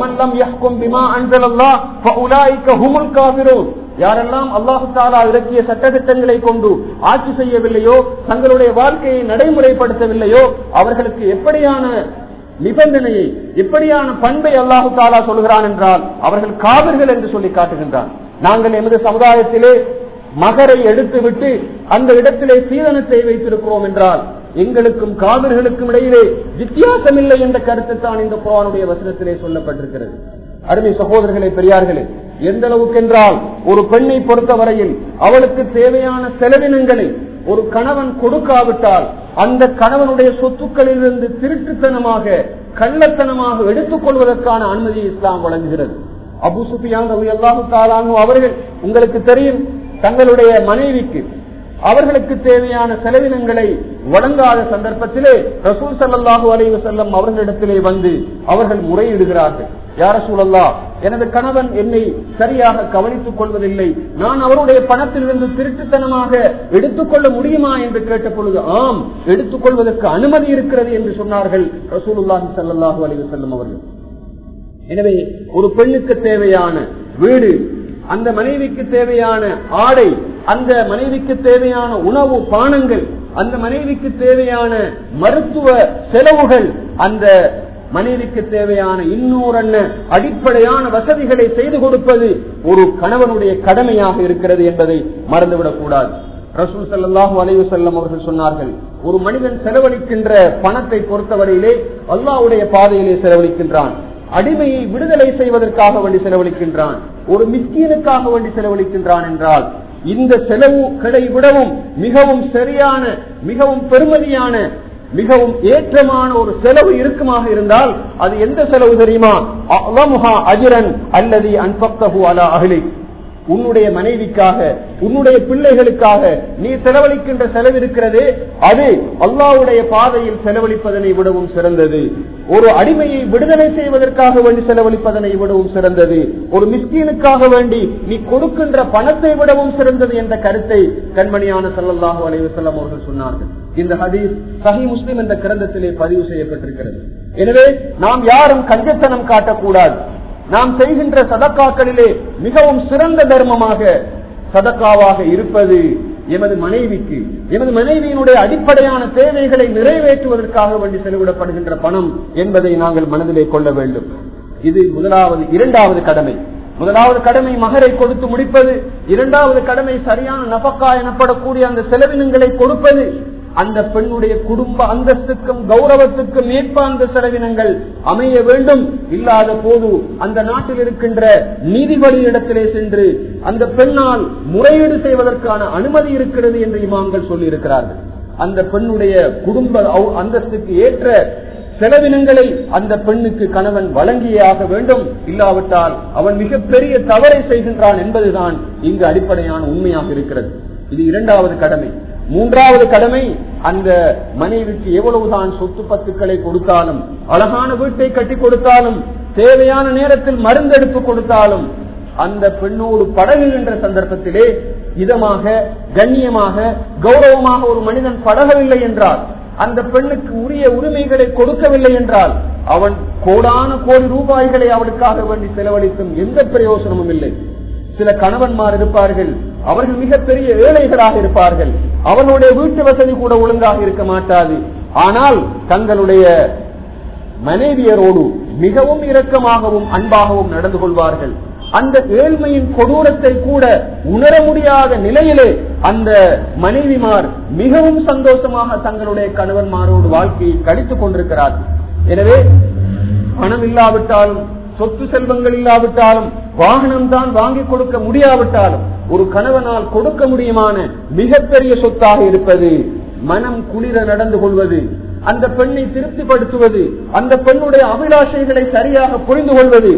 A: யாரெல்லாம் அல்லாஹு தாலா இறக்கிய சட்டத்திட்டங்களை கொண்டு ஆட்சி செய்யவில்லையோ தங்களுடைய வாழ்க்கையை நடைமுறைப்படுத்தவில்லையோ அவர்களுக்கு எப்படியான நிபந்தனையை எப்படியான பண்பை அல்லாஹு தாலா சொல்கிறான் என்றால் அவர்கள் காவிர்கள் என்று சொல்லி காட்டுகின்றான் நாங்கள் எமது சமுதாயத்திலே மகரை எடுத்துவிட்டு அந்த இடத்திலே சீதனத்தை வைத்திருக்கிறோம் என்றால் எங்களுக்கும் காவிர்களுக்கும் இடையிலே வித்தியாசம் இல்லை என்ற கருத்து தான் இந்த குரானுடைய வசனத்திலே சொல்லப்பட்டிருக்கிறது அருமை சகோதரர்களே பெரியார்களே எந்த அளவுக்கு என்றால் ஒரு பெண்ணை பொறுத்தவரையில் அவளுக்கு தேவையான செலவினங்களை ஒரு கணவன் கொடுக்காவிட்டால் அந்த கணவனுடைய சொத்துக்களிலிருந்து திருட்டுத்தனமாக கள்ளத்தனமாக எடுத்துக் கொள்வதற்கான அனுமதி இஸ்லாம் வழங்குகிறது அபு சுஃபியான் ரவி அல்லாஹு தாலானு அவர்கள் உங்களுக்கு தெரியும் தங்களுடைய மனைவிக்கு அவர்களுக்கு தேவையான செலவினங்களை வழங்காத சந்தர்ப்பத்திலே ரசூல் சல்லாஹூ அலைவு செல்லம் அவர்களிடத்திலே வந்து அவர்கள் முறையிடுகிறார்கள் யார சூழல்லா எனது கணவன் என்னை சரியாக கவனித்துக் கொள்வதில்லை நான் அவருடைய பணத்திலிருந்து திருட்டுத்தனமாக எடுத்துக்கொள்ள முடியுமா என்று கேட்ட பொழுது ஆம் எடுத்துக்கொள்வதற்கு அனுமதி இருக்கிறது என்று சொன்னார்கள் ரசூலுல்லாஹி சல்லாஹூ அலைவு செல்லம் அவர்கள் எனவே ஒரு பெண்ணுக்கு தேவையான வீடு அந்த மனைவிக்கு தேவையான ஆடை அந்த மனைவிக்கு தேவையான உணவு பானங்கள் அந்த மனைவிக்கு தேவையான மருத்துவ செலவுகள் அந்த மனைவிக்கு தேவையான இன்னொரு அடிப்படையான வசதிகளை செய்து கொடுப்பது ஒரு கணவனுடைய கடமையாக இருக்கிறது என்பதை மறந்துவிடக் கூடாது ரசூல் சல்லாஹூ அலைவு செல்லம் அவர்கள் சொன்னார்கள் ஒரு மனிதன் செலவழிக்கின்ற பணத்தை பொறுத்தவரையிலே அல்லாவுடைய பாதையிலே செலவழிக்கின்றான் அடிமையை விடுதலை செய்வதற்காக வேண்டி செலவழிக்கின்றான் ஒரு மிஸ்கீனுக்காக வேண்டி செலவழிக்கின்றான் என்றால் இந்த செலவுகளை விடவும் மிகவும் சரியான மிகவும் பெருமதியான மிகவும் ஏற்றமான ஒரு செலவு இருக்குமாக இருந்தால் அது எந்த செலவு தெரியுமா அஜிரன் அல்லது அன்பக்தகு அலா அகலி உன்னுடைய மனைவிக்காக உன்னுடைய பிள்ளைகளுக்காக நீ செலவழிக்கின்ற செலவு இருக்கிறதே அது அல்லாவுடைய பாதையில் செலவழிப்பதனை விடவும் சிறந்தது ஒரு அடிமையை விடுதலை செய்வதற்காக வேண்டி செலவழிப்பதனை விடவும் சிறந்தது ஒரு மிஸ்கீனுக்காக வேண்டி நீ கொடுக்கின்ற பணத்தை விடவும் சிறந்தது என்ற கருத்தை கண்மணியான சல்லல்லாஹு அலைவு செல்லம் அவர்கள் சொன்னார்கள் இந்த ஹதீஸ் சஹி முஸ்லிம் என்ற கிரந்தத்திலே பதிவு செய்யப்பட்டிருக்கிறது எனவே நாம் யாரும் கஞ்சத்தனம் காட்டக்கூடாது நாம் செய்கின்ற சதக்காக்களிலே மிகவும் சிறந்த தர்மமாக சதக்காவாக இருப்பது எமது மனைவிக்கு எமது மனைவியினுடைய அடிப்படையான தேவைகளை நிறைவேற்றுவதற்காக வேண்டி செலவிடப்படுகின்ற பணம் என்பதை நாங்கள் மனதிலே கொள்ள வேண்டும் இது முதலாவது இரண்டாவது கடமை முதலாவது கடமை மகரை கொடுத்து முடிப்பது இரண்டாவது கடமை சரியான நபக்கா எனப்படக்கூடிய அந்த செலவினங்களை கொடுப்பது அந்த பெண்ணுடைய குடும்ப அந்தஸ்துக்கும் கௌரவத்துக்கும் ஏற்ப அந்த செலவினங்கள் அமைய வேண்டும் இல்லாத போது அந்த நாட்டில் இருக்கின்ற நீதிபதி இடத்திலே சென்று அந்த பெண்ணால் முறையீடு செய்வதற்கான அனுமதி இருக்கிறது என்று இமாம்கள் சொல்லி இருக்கிறார்கள் அந்த பெண்ணுடைய குடும்ப அவு- அந்தஸ்துக்கு ஏற்ற செலவினங்களை அந்த பெண்ணுக்கு கணவன் வழங்கியே ஆக வேண்டும் இல்லாவிட்டால் அவன் மிகப்பெரிய தவறை செய்கின்றான் என்பதுதான் இங்கு அடிப்படையான உண்மையாக இருக்கிறது இது இரண்டாவது கடமை மூன்றாவது கடமை அந்த மனைவிக்கு எவ்வளவுதான் சொத்து பத்துக்களை கொடுத்தாலும் அழகான வீட்டை கட்டி கொடுத்தாலும் தேவையான நேரத்தில் மருந்தெடுப்பு கொடுத்தாலும் அந்த பெண்ணோடு பழகுகின்ற சந்தர்ப்பத்திலே இதமாக கண்ணியமாக கௌரவமாக ஒரு மனிதன் பழகவில்லை என்றால் அந்த பெண்ணுக்கு உரிய உரிமைகளை கொடுக்கவில்லை என்றால் அவன் கோடான கோடி ரூபாய்களை அவளுக்காக வேண்டி செலவழித்தும் எந்த பிரயோசனமும் இல்லை சில கணவன்மார் இருப்பார்கள் அவர்கள் மிகப்பெரிய ஏழைகளாக இருப்பார்கள் அவர்களுடைய வீட்டு வசதி கூட ஒழுங்காக இருக்க மாட்டாது ஆனால் தங்களுடைய மனைவியரோடு மிகவும் இரக்கமாகவும் அன்பாகவும் நடந்து கொள்வார்கள் அந்த ஏழ்மையின் கொடூரத்தை கூட உணர முடியாத நிலையிலே அந்த மனைவிமார் மிகவும் சந்தோஷமாக தங்களுடைய கணவன்மாரோடு வாழ்க்கையை கடித்துக் கொண்டிருக்கிறார்கள் எனவே பணம் இல்லாவிட்டாலும் சொத்து செல்வங்கள் இல்லாவிட்டாலும் வாகனம் தான் வாங்கி கொடுக்க முடியாவிட்டாலும் ஒரு கணவனால் கொடுக்க முடியுமான மிகப்பெரிய சொத்தாக இருப்பது மனம் குளிர நடந்து கொள்வது அந்த பெண்ணை திருப்திப்படுத்துவது அந்த பெண்ணுடைய அபிலாஷைகளை சரியாக புரிந்து கொள்வது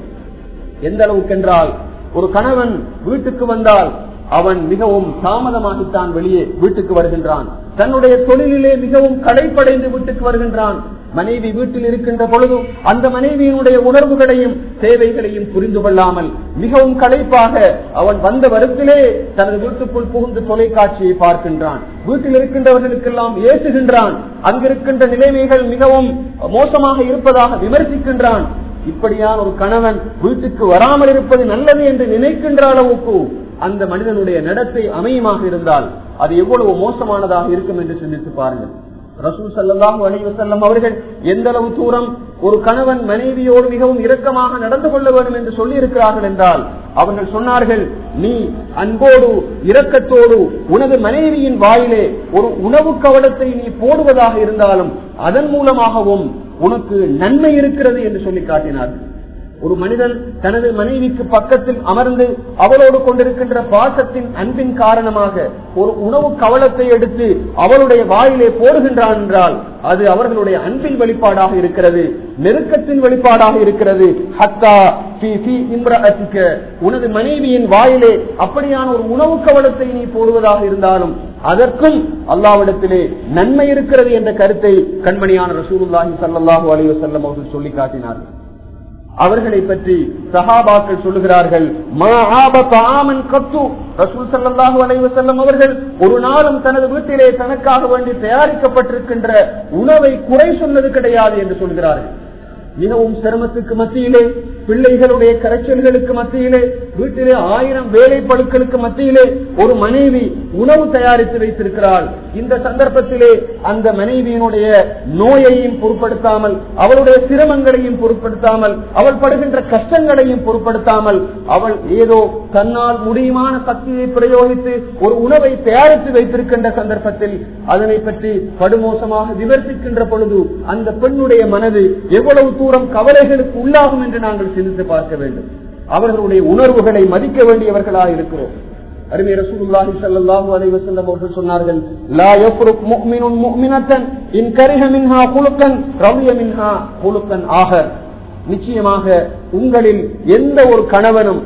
A: எந்த அளவுக்கு என்றால் ஒரு கணவன் வீட்டுக்கு வந்தால் அவன் மிகவும் தாமதமாகித்தான் வெளியே வீட்டுக்கு வருகின்றான் தன்னுடைய தொழிலிலே மிகவும் களைப்படைந்து வீட்டுக்கு வருகின்றான் மனைவி வீட்டில் இருக்கின்ற பொழுதும் அந்த மனைவியினுடைய உணர்வுகளையும் தேவைகளையும் புரிந்து கொள்ளாமல் மிகவும் களைப்பாக அவன் வந்த வருத்திலே தனது வீட்டுக்குள் புகுந்து தொலைக்காட்சியை பார்க்கின்றான் வீட்டில் இருக்கின்றவர்களுக்கெல்லாம் ஏசுகின்றான் அங்கிருக்கின்ற நிலைமைகள் மிகவும் மோசமாக இருப்பதாக விமர்சிக்கின்றான் இப்படியான ஒரு கணவன் வீட்டுக்கு வராமல் இருப்பது நல்லது என்று நினைக்கின்ற அளவுக்கு அந்த மனிதனுடைய நடத்தை அமையமாக இருந்தால் அது எவ்வளவு மோசமானதாக இருக்கும் என்று சிந்தித்து பாருங்கள் ரசூல் சல்லாஹூ அலைவசல்லம் அவர்கள் எந்த அளவு தூரம் ஒரு கணவன் மனைவியோடு மிகவும் இரக்கமாக நடந்து கொள்ள வேண்டும் என்று சொல்லி இருக்கிறார்கள் என்றால் அவர்கள் சொன்னார்கள் நீ அன்போடு இரக்கத்தோடு உனது மனைவியின் வாயிலே ஒரு உணவு கவலத்தை நீ போடுவதாக இருந்தாலும் அதன் மூலமாகவும் உனக்கு நன்மை இருக்கிறது என்று சொல்லி காட்டினார்கள் ஒரு மனிதன் தனது மனைவிக்கு பக்கத்தில் அமர்ந்து அவளோடு கொண்டிருக்கின்ற பாசத்தின் அன்பின் காரணமாக ஒரு உணவு கவலத்தை எடுத்து அவளுடைய வாயிலே போடுகின்றான் என்றால் அது அவர்களுடைய அன்பின் வெளிப்பாடாக இருக்கிறது நெருக்கத்தின் வெளிப்பாடாக இருக்கிறது ஹத்தா ஃபீ ஃபீ இம்ரஅத்திக. உனது மனைவியின் வாயிலே அப்படியான ஒரு உணவு கவலத்தை நீ போடுவதாக இருந்தாலும் அதற்கும் அல்லாவிடத்திலே நன்மை இருக்கிறது என்ற கருத்தை கண்மணியான ரசூலுல்லாஹி ஸல்லல்லாஹு அலைஹி வஸல்லம் அவர்கள் சொல்லி காட்டினார்கள் அவர்களை பற்றி சஹாபாக்கள் சொல்லுகிறார்கள் "மா ஆப தாமன் கத்து." ரசூல் ஸல்லல்லாஹு அலைஹி வஸல்லம் அவர்கள் ஒரு நாளும் தனது வீட்டிலே தனக்காக வேண்டி தயாரிக்கப்பட்டிருக்கின்ற உணவை குறை சொன்னது கிடையாது என்று சொல்கிறார்கள் மிகவும் சிரமத்துக்கு மத்தியிலே பிள்ளைகளுடைய கரைச்சல்களுக்கு மத்தியிலே வீட்டிலே ஆயிரம் வேலை பழுக்களுக்கு மத்தியிலே ஒரு மனைவி உணவு தயாரித்து வைத்திருக்கிறாள் இந்த சந்தர்ப்பத்திலே அந்த மனைவியினுடைய நோயையும் பொருட்படுத்தாமல் அவளுடைய சிரமங்களையும் பொருட்படுத்தாமல் அவள் படுகின்ற கஷ்டங்களையும் பொருட்படுத்தாமல் அவள் ஏதோ தன்னால் முடியுமான சக்தியை பிரயோகித்து ஒரு உணவை தயாரித்து வைத்திருக்கின்ற சந்தர்ப்பத்தில் அதனை பற்றி படுமோசமாக விமர்சிக்கின்ற பொழுது அந்த பெண்ணுடைய மனது எவ்வளவு தூரம் கவலைகளுக்கு உள்ளாகும் என்று நாங்கள் சிந்தித்து பார்க்க வேண்டும் அவர்களுடைய உணர்வுகளை மதிக்க வேண்டியவர்களாக இருக்கிறோம் அருமை ரசூலுல்லாஹி ஸல்லல்லாஹு அலைஹி வஸல்லம் அவர்கள் சொன்னார்கள் லா யஃப்ருக் முஃமினுன் முஃமினத்தன் இன் கரிஹ மின்ஹா குலுக்கன் ரவிய மின்ஹா குலுக்கன் ஆகர் நிச்சயமாக உங்களில் எந்த ஒரு கணவனும்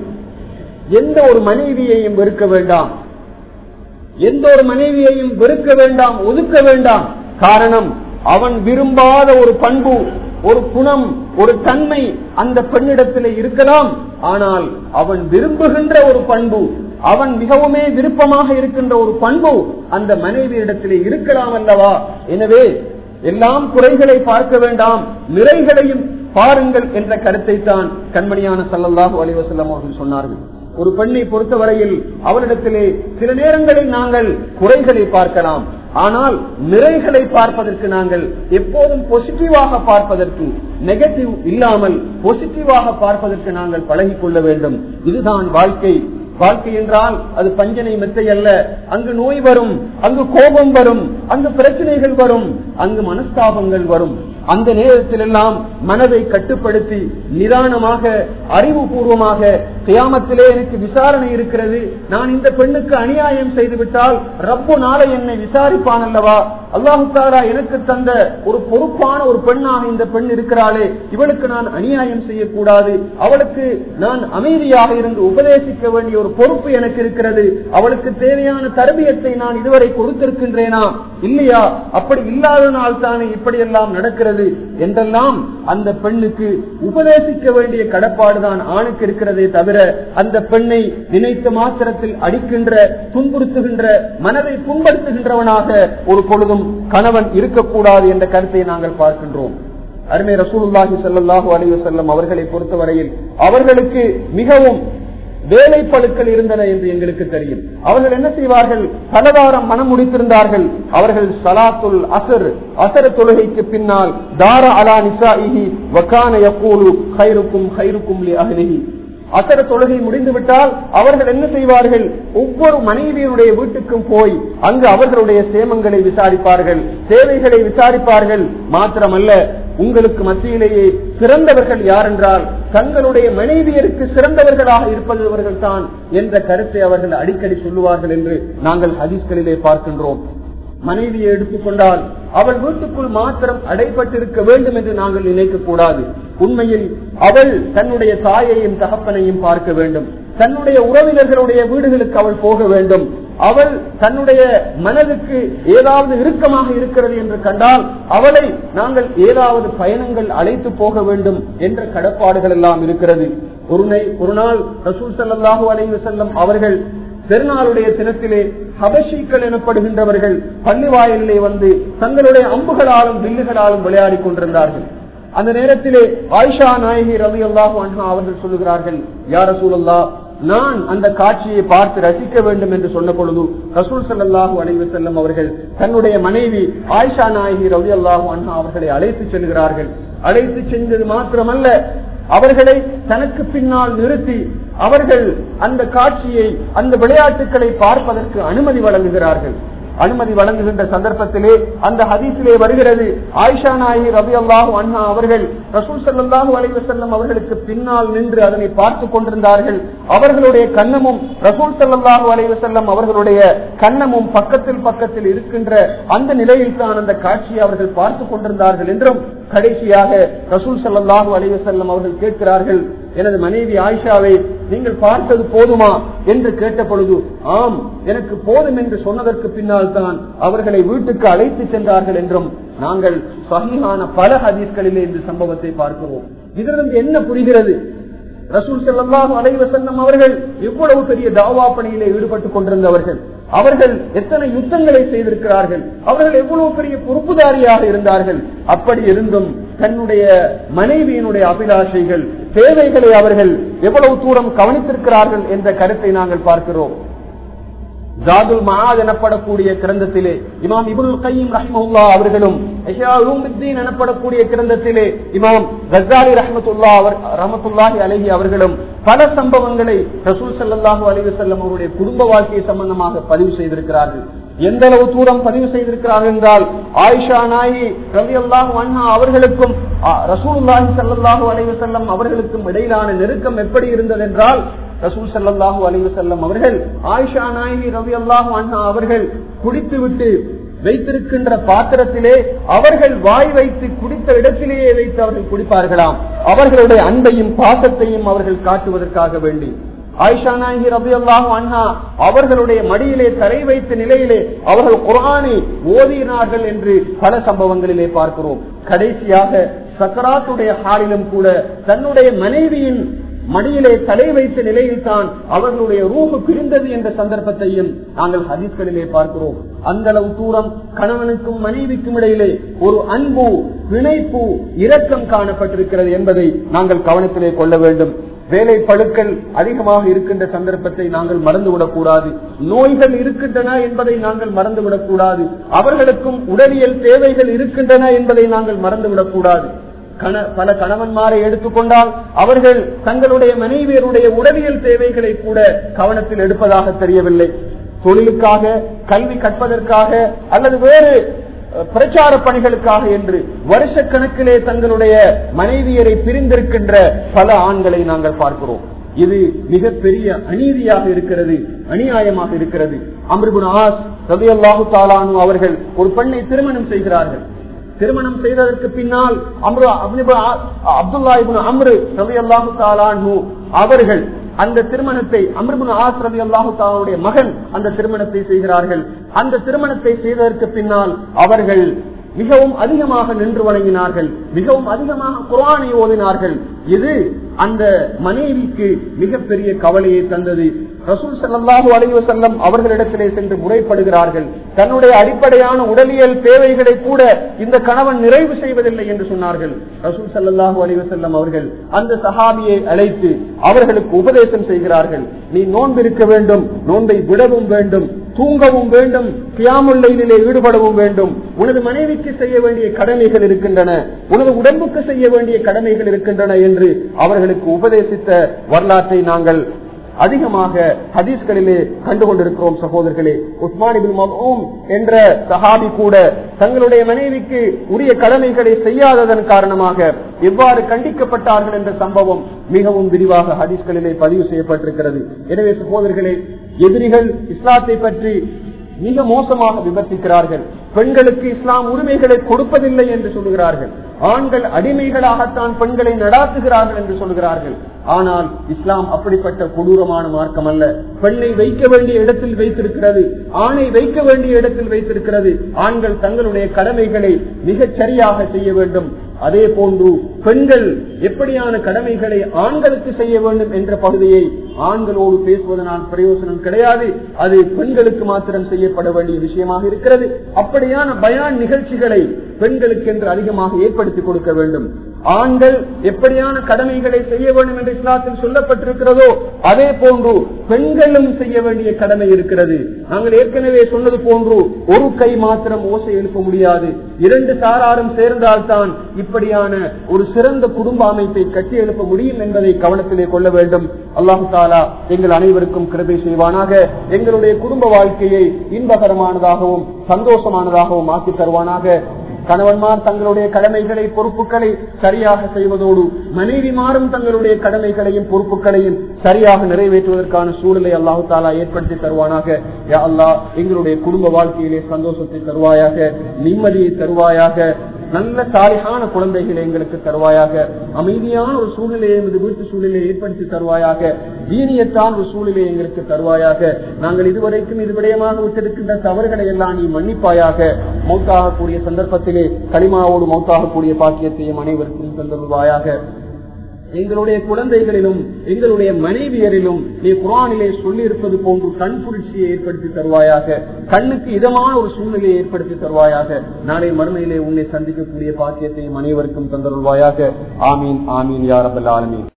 A: எந்த ஒரு மனைவியையும் வெறுக்க வேண்டாம் எந்த ஒரு மனைவியையும் வெறுக்க வேண்டாம் ஒதுக்க வேண்டாம் காரணம் அவன் விரும்பாத ஒரு பண்பு ஒரு குணம் ஒரு தன்மை அந்த பெண்ணிடத்தில் இருக்கலாம் ஆனால் அவன் விரும்புகின்ற ஒரு பண்பு அவன் மிகவுமே விருப்பமாக இருக்கின்ற ஒரு பண்பு அந்த மனைவியிடத்திலே இருக்கலாம் அல்லவா எனவே எல்லாம் குறைகளை பார்க்க வேண்டாம் நிறைகளையும் பாருங்கள் என்ற கருத்தை தான் கண்மணியான சல்லல்லாஹு அலிவசல்லம் அவர்கள் சொன்னார்கள் ஒரு பெண்ணை பொறுத்தவரையில் அவரிடத்திலே சில நேரங்களில் நாங்கள் குறைகளை பார்க்கலாம் ஆனால் நிறைகளை பார்ப்பதற்கு நாங்கள் எப்போதும் பாசிட்டிவாக பார்ப்பதற்கு நெகட்டிவ் இல்லாமல் பாசிட்டிவாக பார்ப்பதற்கு நாங்கள் பழகிக் கொள்ள வேண்டும் இதுதான் வாழ்க்கை வாழ்க்கை என்றால் அது பஞ்சனை மெத்தை அல்ல அங்கு நோய் வரும் அங்கு கோபம் வரும் அங்கு பிரச்சனைகள் வரும் அங்கு மனஸ்தாபங்கள் வரும் அந்த நேரத்தில் எல்லாம் மனதை கட்டுப்படுத்தி நிதானமாக அறிவுபூர்வமாக கியாமத்திலே எனக்கு விசாரணை இருக்கிறது நான் இந்த பெண்ணுக்கு அநியாயம் செய்துவிட்டால் ரப்பு நாளை என்னை விசாரிப்பான் அல்லவா அல்லாஹு தாரா எனக்கு தந்த ஒரு பொறுப்பான ஒரு பெண்ணாக இந்த பெண் இருக்கிறாளே இவளுக்கு நான் அநியாயம் செய்யக்கூடாது அவளுக்கு நான் அமைதியாக இருந்து உபதேசிக்க வேண்டிய ஒரு பொறுப்பு எனக்கு இருக்கிறது அவளுக்கு தேவையான தரபியத்தை நான் இதுவரை கொடுத்திருக்கின்றேனா இல்லையா அப்படி இல்லாதனால் தானே இப்படியெல்லாம் நடக்கிறது என்றெல்லாம் அந்த பெண்ணுக்கு உபதேசிக்க வேண்டிய கடப்பாடுதான் ஆணுக்கு இருக்கிறதே தவிர அந்த பெண்ணை நினைத்த மாத்திரத்தில் அடிக்கின்ற துன்புறுத்துகின்ற மனதை புண்படுத்துகின்றவனாக ஒரு பொழுதும் கணவன் இருக்கக்கூடாது என்ற கருத்தை நாங்கள் பார்க்கின்றோம் அருமை ரசூலுல்லாஹி ஸல்லல்லாஹு அலைஹி வஸல்லம் அவர்களை பொறுத்தவரையில் அவர்களுக்கு மிகவும் வேலைப்பழுக்கள் இருந்தன என்று எங்களுக்கு தெரியும் அவர்கள் என்ன செய்வார்கள் பலவாரம் மனம் முடித்திருந்தார்கள் அவர்கள் சலாத்துல் அசர் அசர தொழுகைக்கு பின்னால் தார அலா நிசாஇஹி வகான யக்கூலு ஹைருக்கும் ஹைருக்கும் லி அஹ்லிஹி அசர தொழுகை முடிந்துவிட்டால் அவர்கள் என்ன செய்வார்கள் ஒவ்வொரு மனைவியினுடைய வீட்டுக்கும் போய் அங்கு அவர்களுடைய சேமங்களை விசாரிப்பார்கள் தேவைகளை விசாரிப்பார்கள் மாத்திரமல்ல உங்களுக்கு மத்தியிலேயே சிறந்தவர்கள் யார் என்றால் தங்களுடைய மனைவியருக்கு சிறந்தவர்களாக இருப்பவர்கள் தான் என்ற கருத்தை அவர்கள் அடிக்கடி சொல்லுவார்கள் என்று நாங்கள் ஹதீஸ்களிலே பார்க்கின்றோம் மனைவியை எடுத்துக்கொண்டால் அவள் வீட்டுக்குள் மாத்திரம் அடைப்பட்டிருக்க வேண்டும் என்று நாங்கள் நினைக்க கூடாது உண்மையில் அவள் தன்னுடைய தாயையும் தகப்பனையும் பார்க்க வேண்டும் தன்னுடைய உறவினர்களுடைய வீடுகளுக்கு அவள் போக வேண்டும் அவள் தன்னுடைய மனதுக்கு ஏதாவது இறுக்கமாக இருக்கிறது என்று கண்டால் அவளை நாங்கள் ஏதாவது பயணங்கள் அழைத்து போக வேண்டும் என்ற கடப்பாடுகள் எல்லாம் இருக்கிறது ஒரு ஒரு நாள் ரசூல் சல்லாஹூ அலைவு செல்லம் அவர்கள் பெருநாளுடைய தினத்திலே ஹபஷிக்கள் எனப்படுகின்றவர்கள் பள்ளிவாயிலே வந்து தங்களுடைய அம்புகளாலும் வில்லுகளாலும் விளையாடி கொண்டிருந்தார்கள் அந்த நேரத்திலே ஆயிஷா நாயகி ரவி அல்லாஹு அன்ஹா அவர்கள் சொல்லுகிறார்கள் யார் ரசூல் நான் அந்த காட்சியை பார்த்து ரசிக்க வேண்டும் என்று சொன்ன பொழுது ரசூல் சல்லாஹூ அலைவு செல்லம் அவர்கள் தன்னுடைய மனைவி ஆயிஷா நாயகி ரவி அல்லாஹு அன்ஹா அவர்களை அழைத்து செல்கிறார்கள் அழைத்து சென்றது மாத்திரமல்ல அவர்களை தனக்கு பின்னால் நிறுத்தி அவர்கள் அந்த காட்சியை அந்த விளையாட்டுகளை பார்ப்பதற்கு அனுமதி வழங்குகிறார்கள் அனுமதி வழங்குகின்ற சந்தர்ப்பத்திலே அந்த ஹதீஸிலே வருகிறது ஆயிஷா நாயகி ரவி அல்லாஹு அண்ணா அவர்கள் ரசூல் சல்லாஹூ அலைவசல்லம் அவர்களுக்கு பின்னால் நின்று அதனை பார்த்து கொண்டிருந்தார்கள் அவர்களுடைய கண்ணமும் ரசூல் சல்லாஹூ அலைவசல்லம் அவர்களுடைய கண்ணமும் பக்கத்தில் பக்கத்தில் இருக்கின்ற அந்த நிலையில் தான் அந்த காட்சியை அவர்கள் பார்த்து கொண்டிருந்தார்கள் என்றும் கடைசியாக ரசூல் சல்லாஹூ அலைவசல்லம் அவர்கள் கேட்கிறார்கள் எனது மனைவி ஆயிஷாவை நீங்கள் பார்த்தது போதுமா என்று கேட்ட பொழுது ஆம் எனக்கு போதும் என்று சொன்னதற்கு பின்னால் தான் அவர்களை வீட்டுக்கு அழைத்து சென்றார்கள் என்றும் நாங்கள் சகிஹான பல ஹதீஸ்களிலே இந்த சம்பவத்தை பார்க்கிறோம் இதிலிருந்து என்ன புரிகிறது ரசூல் செல்லாஹு அலைவசன்னம் அவர்கள் எவ்வளவு பெரிய தாவா பணியிலே ஈடுபட்டுக் கொண்டிருந்தவர்கள் அவர்கள் எத்தனை யுத்தங்களை செய்திருக்கிறார்கள் அவர்கள் எவ்வளவு பெரிய பொறுப்புதாரியாக இருந்தார்கள் அப்படி இருந்தும் தன்னுடைய மனைவியினுடைய அபிலாஷைகள் தேவைகளை அவர்கள் எவ்வளவு தூரம் கவனித்திருக்கிறார்கள் என்ற கருத்தை நாங்கள் பார்க்கிறோம் ஜாதுல் மஹாத் எனப்படக்கூடிய கிரந்தத்திலே இமாம் இபுல் கையும் ரஹ்மல்லா அவர்களும் எனப்படக்கூடிய கிரந்தத்திலே இமாம் கசாரி ரஹமத்துல்லா அவர் ரஹமத்துல்லாஹி அலஹி அவர்களும் பல சம்பவங்களை ரசூல் சல்லாஹூ அலிவு செல்லம் அவருடைய குடும்ப வாழ்க்கை சம்பந்தமாக பதிவு செய்திருக்கிறார்கள் எந்த அளவு தூரம் பதிவு செய்திருக்கிறார்கள் என்றால் ஆயிஷா நாயி ரவி அல்லாஹு அண்ணா அவர்களுக்கும் ரசூல்லாஹி சல்லாஹூ அலைவு செல்லம் அவர்களுக்கும் இடையிலான நெருக்கம் எப்படி இருந்தது என்றால் ரசூல் சல்லாஹூ அலைவு செல்லம் அவர்கள் ஆயிஷா நாயகி ரவி அல்லாஹு அண்ணா அவர்கள் குடித்துவிட்டு வைத்திருக்கின்ற பாத்திரத்திலே அவர்கள் வாய் வைத்து குடித்த இடத்திலேயே வைத்து அவர்கள் குடிப்பார்களாம் அவர்களுடைய அன்பையும் பாசத்தையும் அவர்கள் காட்டுவதற்காக வேண்டி ஆயிஷா நாயகி ரபி அல்லாஹு அண்ணா அவர்களுடைய மடியிலே தலை வைத்த நிலையிலே அவர்கள் குரானை ஓதினார்கள் என்று பல சம்பவங்களிலே பார்க்கிறோம் கடைசியாக சக்கராத்துடைய ஹாலிலும் கூட தன்னுடைய மனைவியின் மடியிலே தலை வைத்த நிலையில் தான் அவர்களுடைய ரூபு பிரிந்தது என்ற சந்தர்ப்பத்தையும் நாங்கள் ஹதீஸ்களிலே பார்க்கிறோம் அந்த அளவு தூரம் கணவனுக்கும் மனைவிக்கும் இடையிலே ஒரு அன்பு பிணைப்பு இரக்கம் காணப்பட்டிருக்கிறது என்பதை நாங்கள் கவனத்திலே கொள்ள வேண்டும் வேலை பழுக்கள் அதிகமாக இருக்கின்ற சந்தர்ப்பத்தை நாங்கள் மறந்துவிடக் கூடாது நோய்கள் இருக்கின்றன என்பதை நாங்கள் மறந்துவிடக் கூடாது அவர்களுக்கும் உடலியல் தேவைகள் இருக்கின்றன என்பதை நாங்கள் மறந்துவிடக் கூடாது கண- பல கணவன்மாரை எடுத்துக்கொண்டால் அவர்கள் தங்களுடைய மனைவியருடைய உடவியல் தேவைகளை கூட கவனத்தில் எடுப்பதாக தெரியவில்லை தொழிலுக்காக கல்வி கற்பதற்காக அல்லது வேறு அஹ், பிரச்சார பணிகளுக்காக என்று வருஷ கணக்கிலே தங்களுடைய மனைவியரை பிரிந்திருக்கின்ற பல ஆண்களை நாங்கள் பார்க்கிறோம் இது மிகப்பெரிய அநீதியாக இருக்கிறது அநியாயமாக இருக்கிறது அம்ருபுன் ஆஸ் ரலியல்லாஹு தாலானு அவர்கள் ஒரு பெண்ணை திருமணம் செய்கிறார்கள் திருமணம் செய்ததற்கு பின்னால் அம்ரு அப்னிபு ஆ- அப்துல்லா இப்னு அம்ரு ரலியல்லாஹு தாலானு அவர்கள் அந்த திருமணத்தை அம்ருபுன் ஆஸ் ரலியல்லாஹு தாலாவுடைய மகன் அந்த திருமணத்தை செய்கிறார்கள் அந்த திருமணத்தை செய்ததற்கு பின்னால் அவர்கள் மிகவும் அதிகமாக நின்று வணங்கினார்கள் மிகவும் அதிகமாக குரானை ஓதினார்கள் இது அந்த மனைவிக்கு மிகப்பெரிய கவலையை தந்தது ரசூல் ஸல்லல்லாஹு அலைஹி வஸல்லம் அவர்களிடத்திலே சென்று முறைப்படுகிறார்கள் தன்னுடைய அடிப்படையான உடலியல் தேவைகளை கூட இந்த கணவன் நிறைவு செய்வதில்லை என்று சொன்னார்கள் ரசூல் ஸல்லல்லாஹு அலைஹி வஸல்லம் அவர்கள் அந்த சஹாபியை அழைத்து அவர்களுக்கு உபதேசம் செய்கிறார்கள் நீ நோன்பிருக்க வேண்டும் நோன்பை விடவும் வேண்டும் தூங்கவும் வேண்டும் கியாமுல்லையிலே ஈடுபடவும் வேண்டும் உனது மனைவிக்கு செய்ய வேண்டிய கடமைகள் இருக்கின்றன உனது உடம்புக்கு செய்ய வேண்டிய கடமைகள் இருக்கின்றன என்று அவர்களுக்கு உபதேசித்த வரலாற்றை நாங்கள் அதிகமாக ஹதீஸ்களிலே கண்டுகொண்டிருக்கிறோம் சகோதரர்களே உஸ்மானிபின் மபூம் என்ற சஹாபி கூட தங்களுடைய மனைவிக்கு உரிய கடமைகளை செய்யாததன் காரணமாக எவ்வாறு கண்டிக்கப்பட்டார்கள் என்ற சம்பவம் மிகவும் விரிவாக ஹதீஸ்களிலே பதிவு செய்யப்பட்டிருக்கிறது எனவே சகோதரர்களே எதிரிகள் இஸ்லாத்தை பற்றி மிக மோசமாக விமர்சிக்கிறார்கள் பெண்களுக்கு இஸ்லாம் உரிமைகளை கொடுப்பதில்லை என்று சொல்லுகிறார்கள் ஆண்கள் அடிமைகளாகத்தான் பெண்களை நடாத்துகிறார்கள் என்று சொல்கிறார்கள் ஆனால் இஸ்லாம் அப்படிப்பட்ட கொடூரமான மார்க்கம் அல்ல பெண்ணை வைக்க வேண்டிய இடத்தில் வைத்திருக்கிறது ஆணை வைக்க வேண்டிய இடத்தில் வைத்திருக்கிறது ஆண்கள் தங்களுடைய கடமைகளை மிகச் சரியாக செய்ய வேண்டும் அதே போன்று பெண்கள் எப்படியான கடமைகளை ஆண்களுக்கு செய்ய வேண்டும் என்ற பகுதியை ஆண்களோடு பேசுவதனால் பிரயோசனம் கிடையாது அது பெண்களுக்கு மாத்திரம் செய்யப்பட வேண்டிய விஷயமாக இருக்கிறது அப்படியான பயான் நிகழ்ச்சிகளை பெண்களுக்கு என்று அதிகமாக ஏற்படுத்தி கொடுக்க வேண்டும் ஆண்கள் எப்படியான கடமைகளை செய்ய வேண்டும் என்று இஸ்லாத்தில் சொல்லப்பட்டிருக்கிறதோ அதே போன்று பெண்களும் செய்ய வேண்டிய கடமை இருக்கிறது நாங்கள் ஏற்கனவே சொன்னது போன்று ஒரு கை மாத்திரம் ஓசை எழுப்ப முடியாது இரண்டு சாராரும் சேர்ந்தால்தான் இப்படியான ஒரு சிறந்த குடும்ப அமைப்பை கட்டி எழுப்ப முடியும் என்பதை கவனத்திலே கொள்ள வேண்டும் அல்லாஹு தாலா எங்கள் அனைவருக்கும் கிருபை செய்வானாக எங்களுடைய குடும்ப வாழ்க்கையை இன்பகரமானதாகவும் சந்தோஷமானதாகவும் ஆக்கி தருவானாக கணவன்மார் தங்களுடைய கடமைகளை பொறுப்புகளை சரியாக செய்வதோடு மனைவிமாரும் தங்களுடைய கடமைகளையும் பொறுப்புகளையும் சரியாக நிறைவேற்றுவதற்கான சூழலை அல்லாஹு தாலா ஏற்படுத்தி தருவானாக யா அல்லாஹ் எங்களுடைய குடும்ப வாழ்க்கையிலே சந்தோஷத்தை தருவாயாக நிம்மதியை தருவாயாக நல்ல சாலிகான குழந்தைகளை எங்களுக்கு தருவாயாக அமைதியான ஒரு சூழ்நிலையை எமது வீட்டு சூழ்நிலையை ஏற்படுத்தி தருவாயாக தீனியத்தான் ஒரு சூழ்நிலையை எங்களுக்கு தருவாயாக நாங்கள் இதுவரைக்கும் இது விடயமாக விட்டிருக்கின்ற தவறுகளை எல்லாம் நீ மன்னிப்பாயாக மௌத்தாகக்கூடிய சந்தர்ப்பத்திலே களிமாவோடு மௌத்தாகக்கூடிய பாக்கியத்தையும் அனைவருக்கும் தந்துள்வாயாக எங்களுடைய குழந்தைகளிலும் எங்களுடைய மனைவியரிலும் நீ குரானிலே சொல்லி இருப்பது போன்று கண் குளிர்ச்சியை ஏற்படுத்தி தருவாயாக கண்ணுக்கு இதமான ஒரு சூழ்நிலையை ஏற்படுத்தி தருவாயாக நாளை மறுமையிலே உன்னை சந்திக்கக்கூடிய பாக்கியத்தையும் அனைவருக்கும் தந்தருள்வாயாக ஆமீன் ஆமீன் யாரபல் ஆலமீன்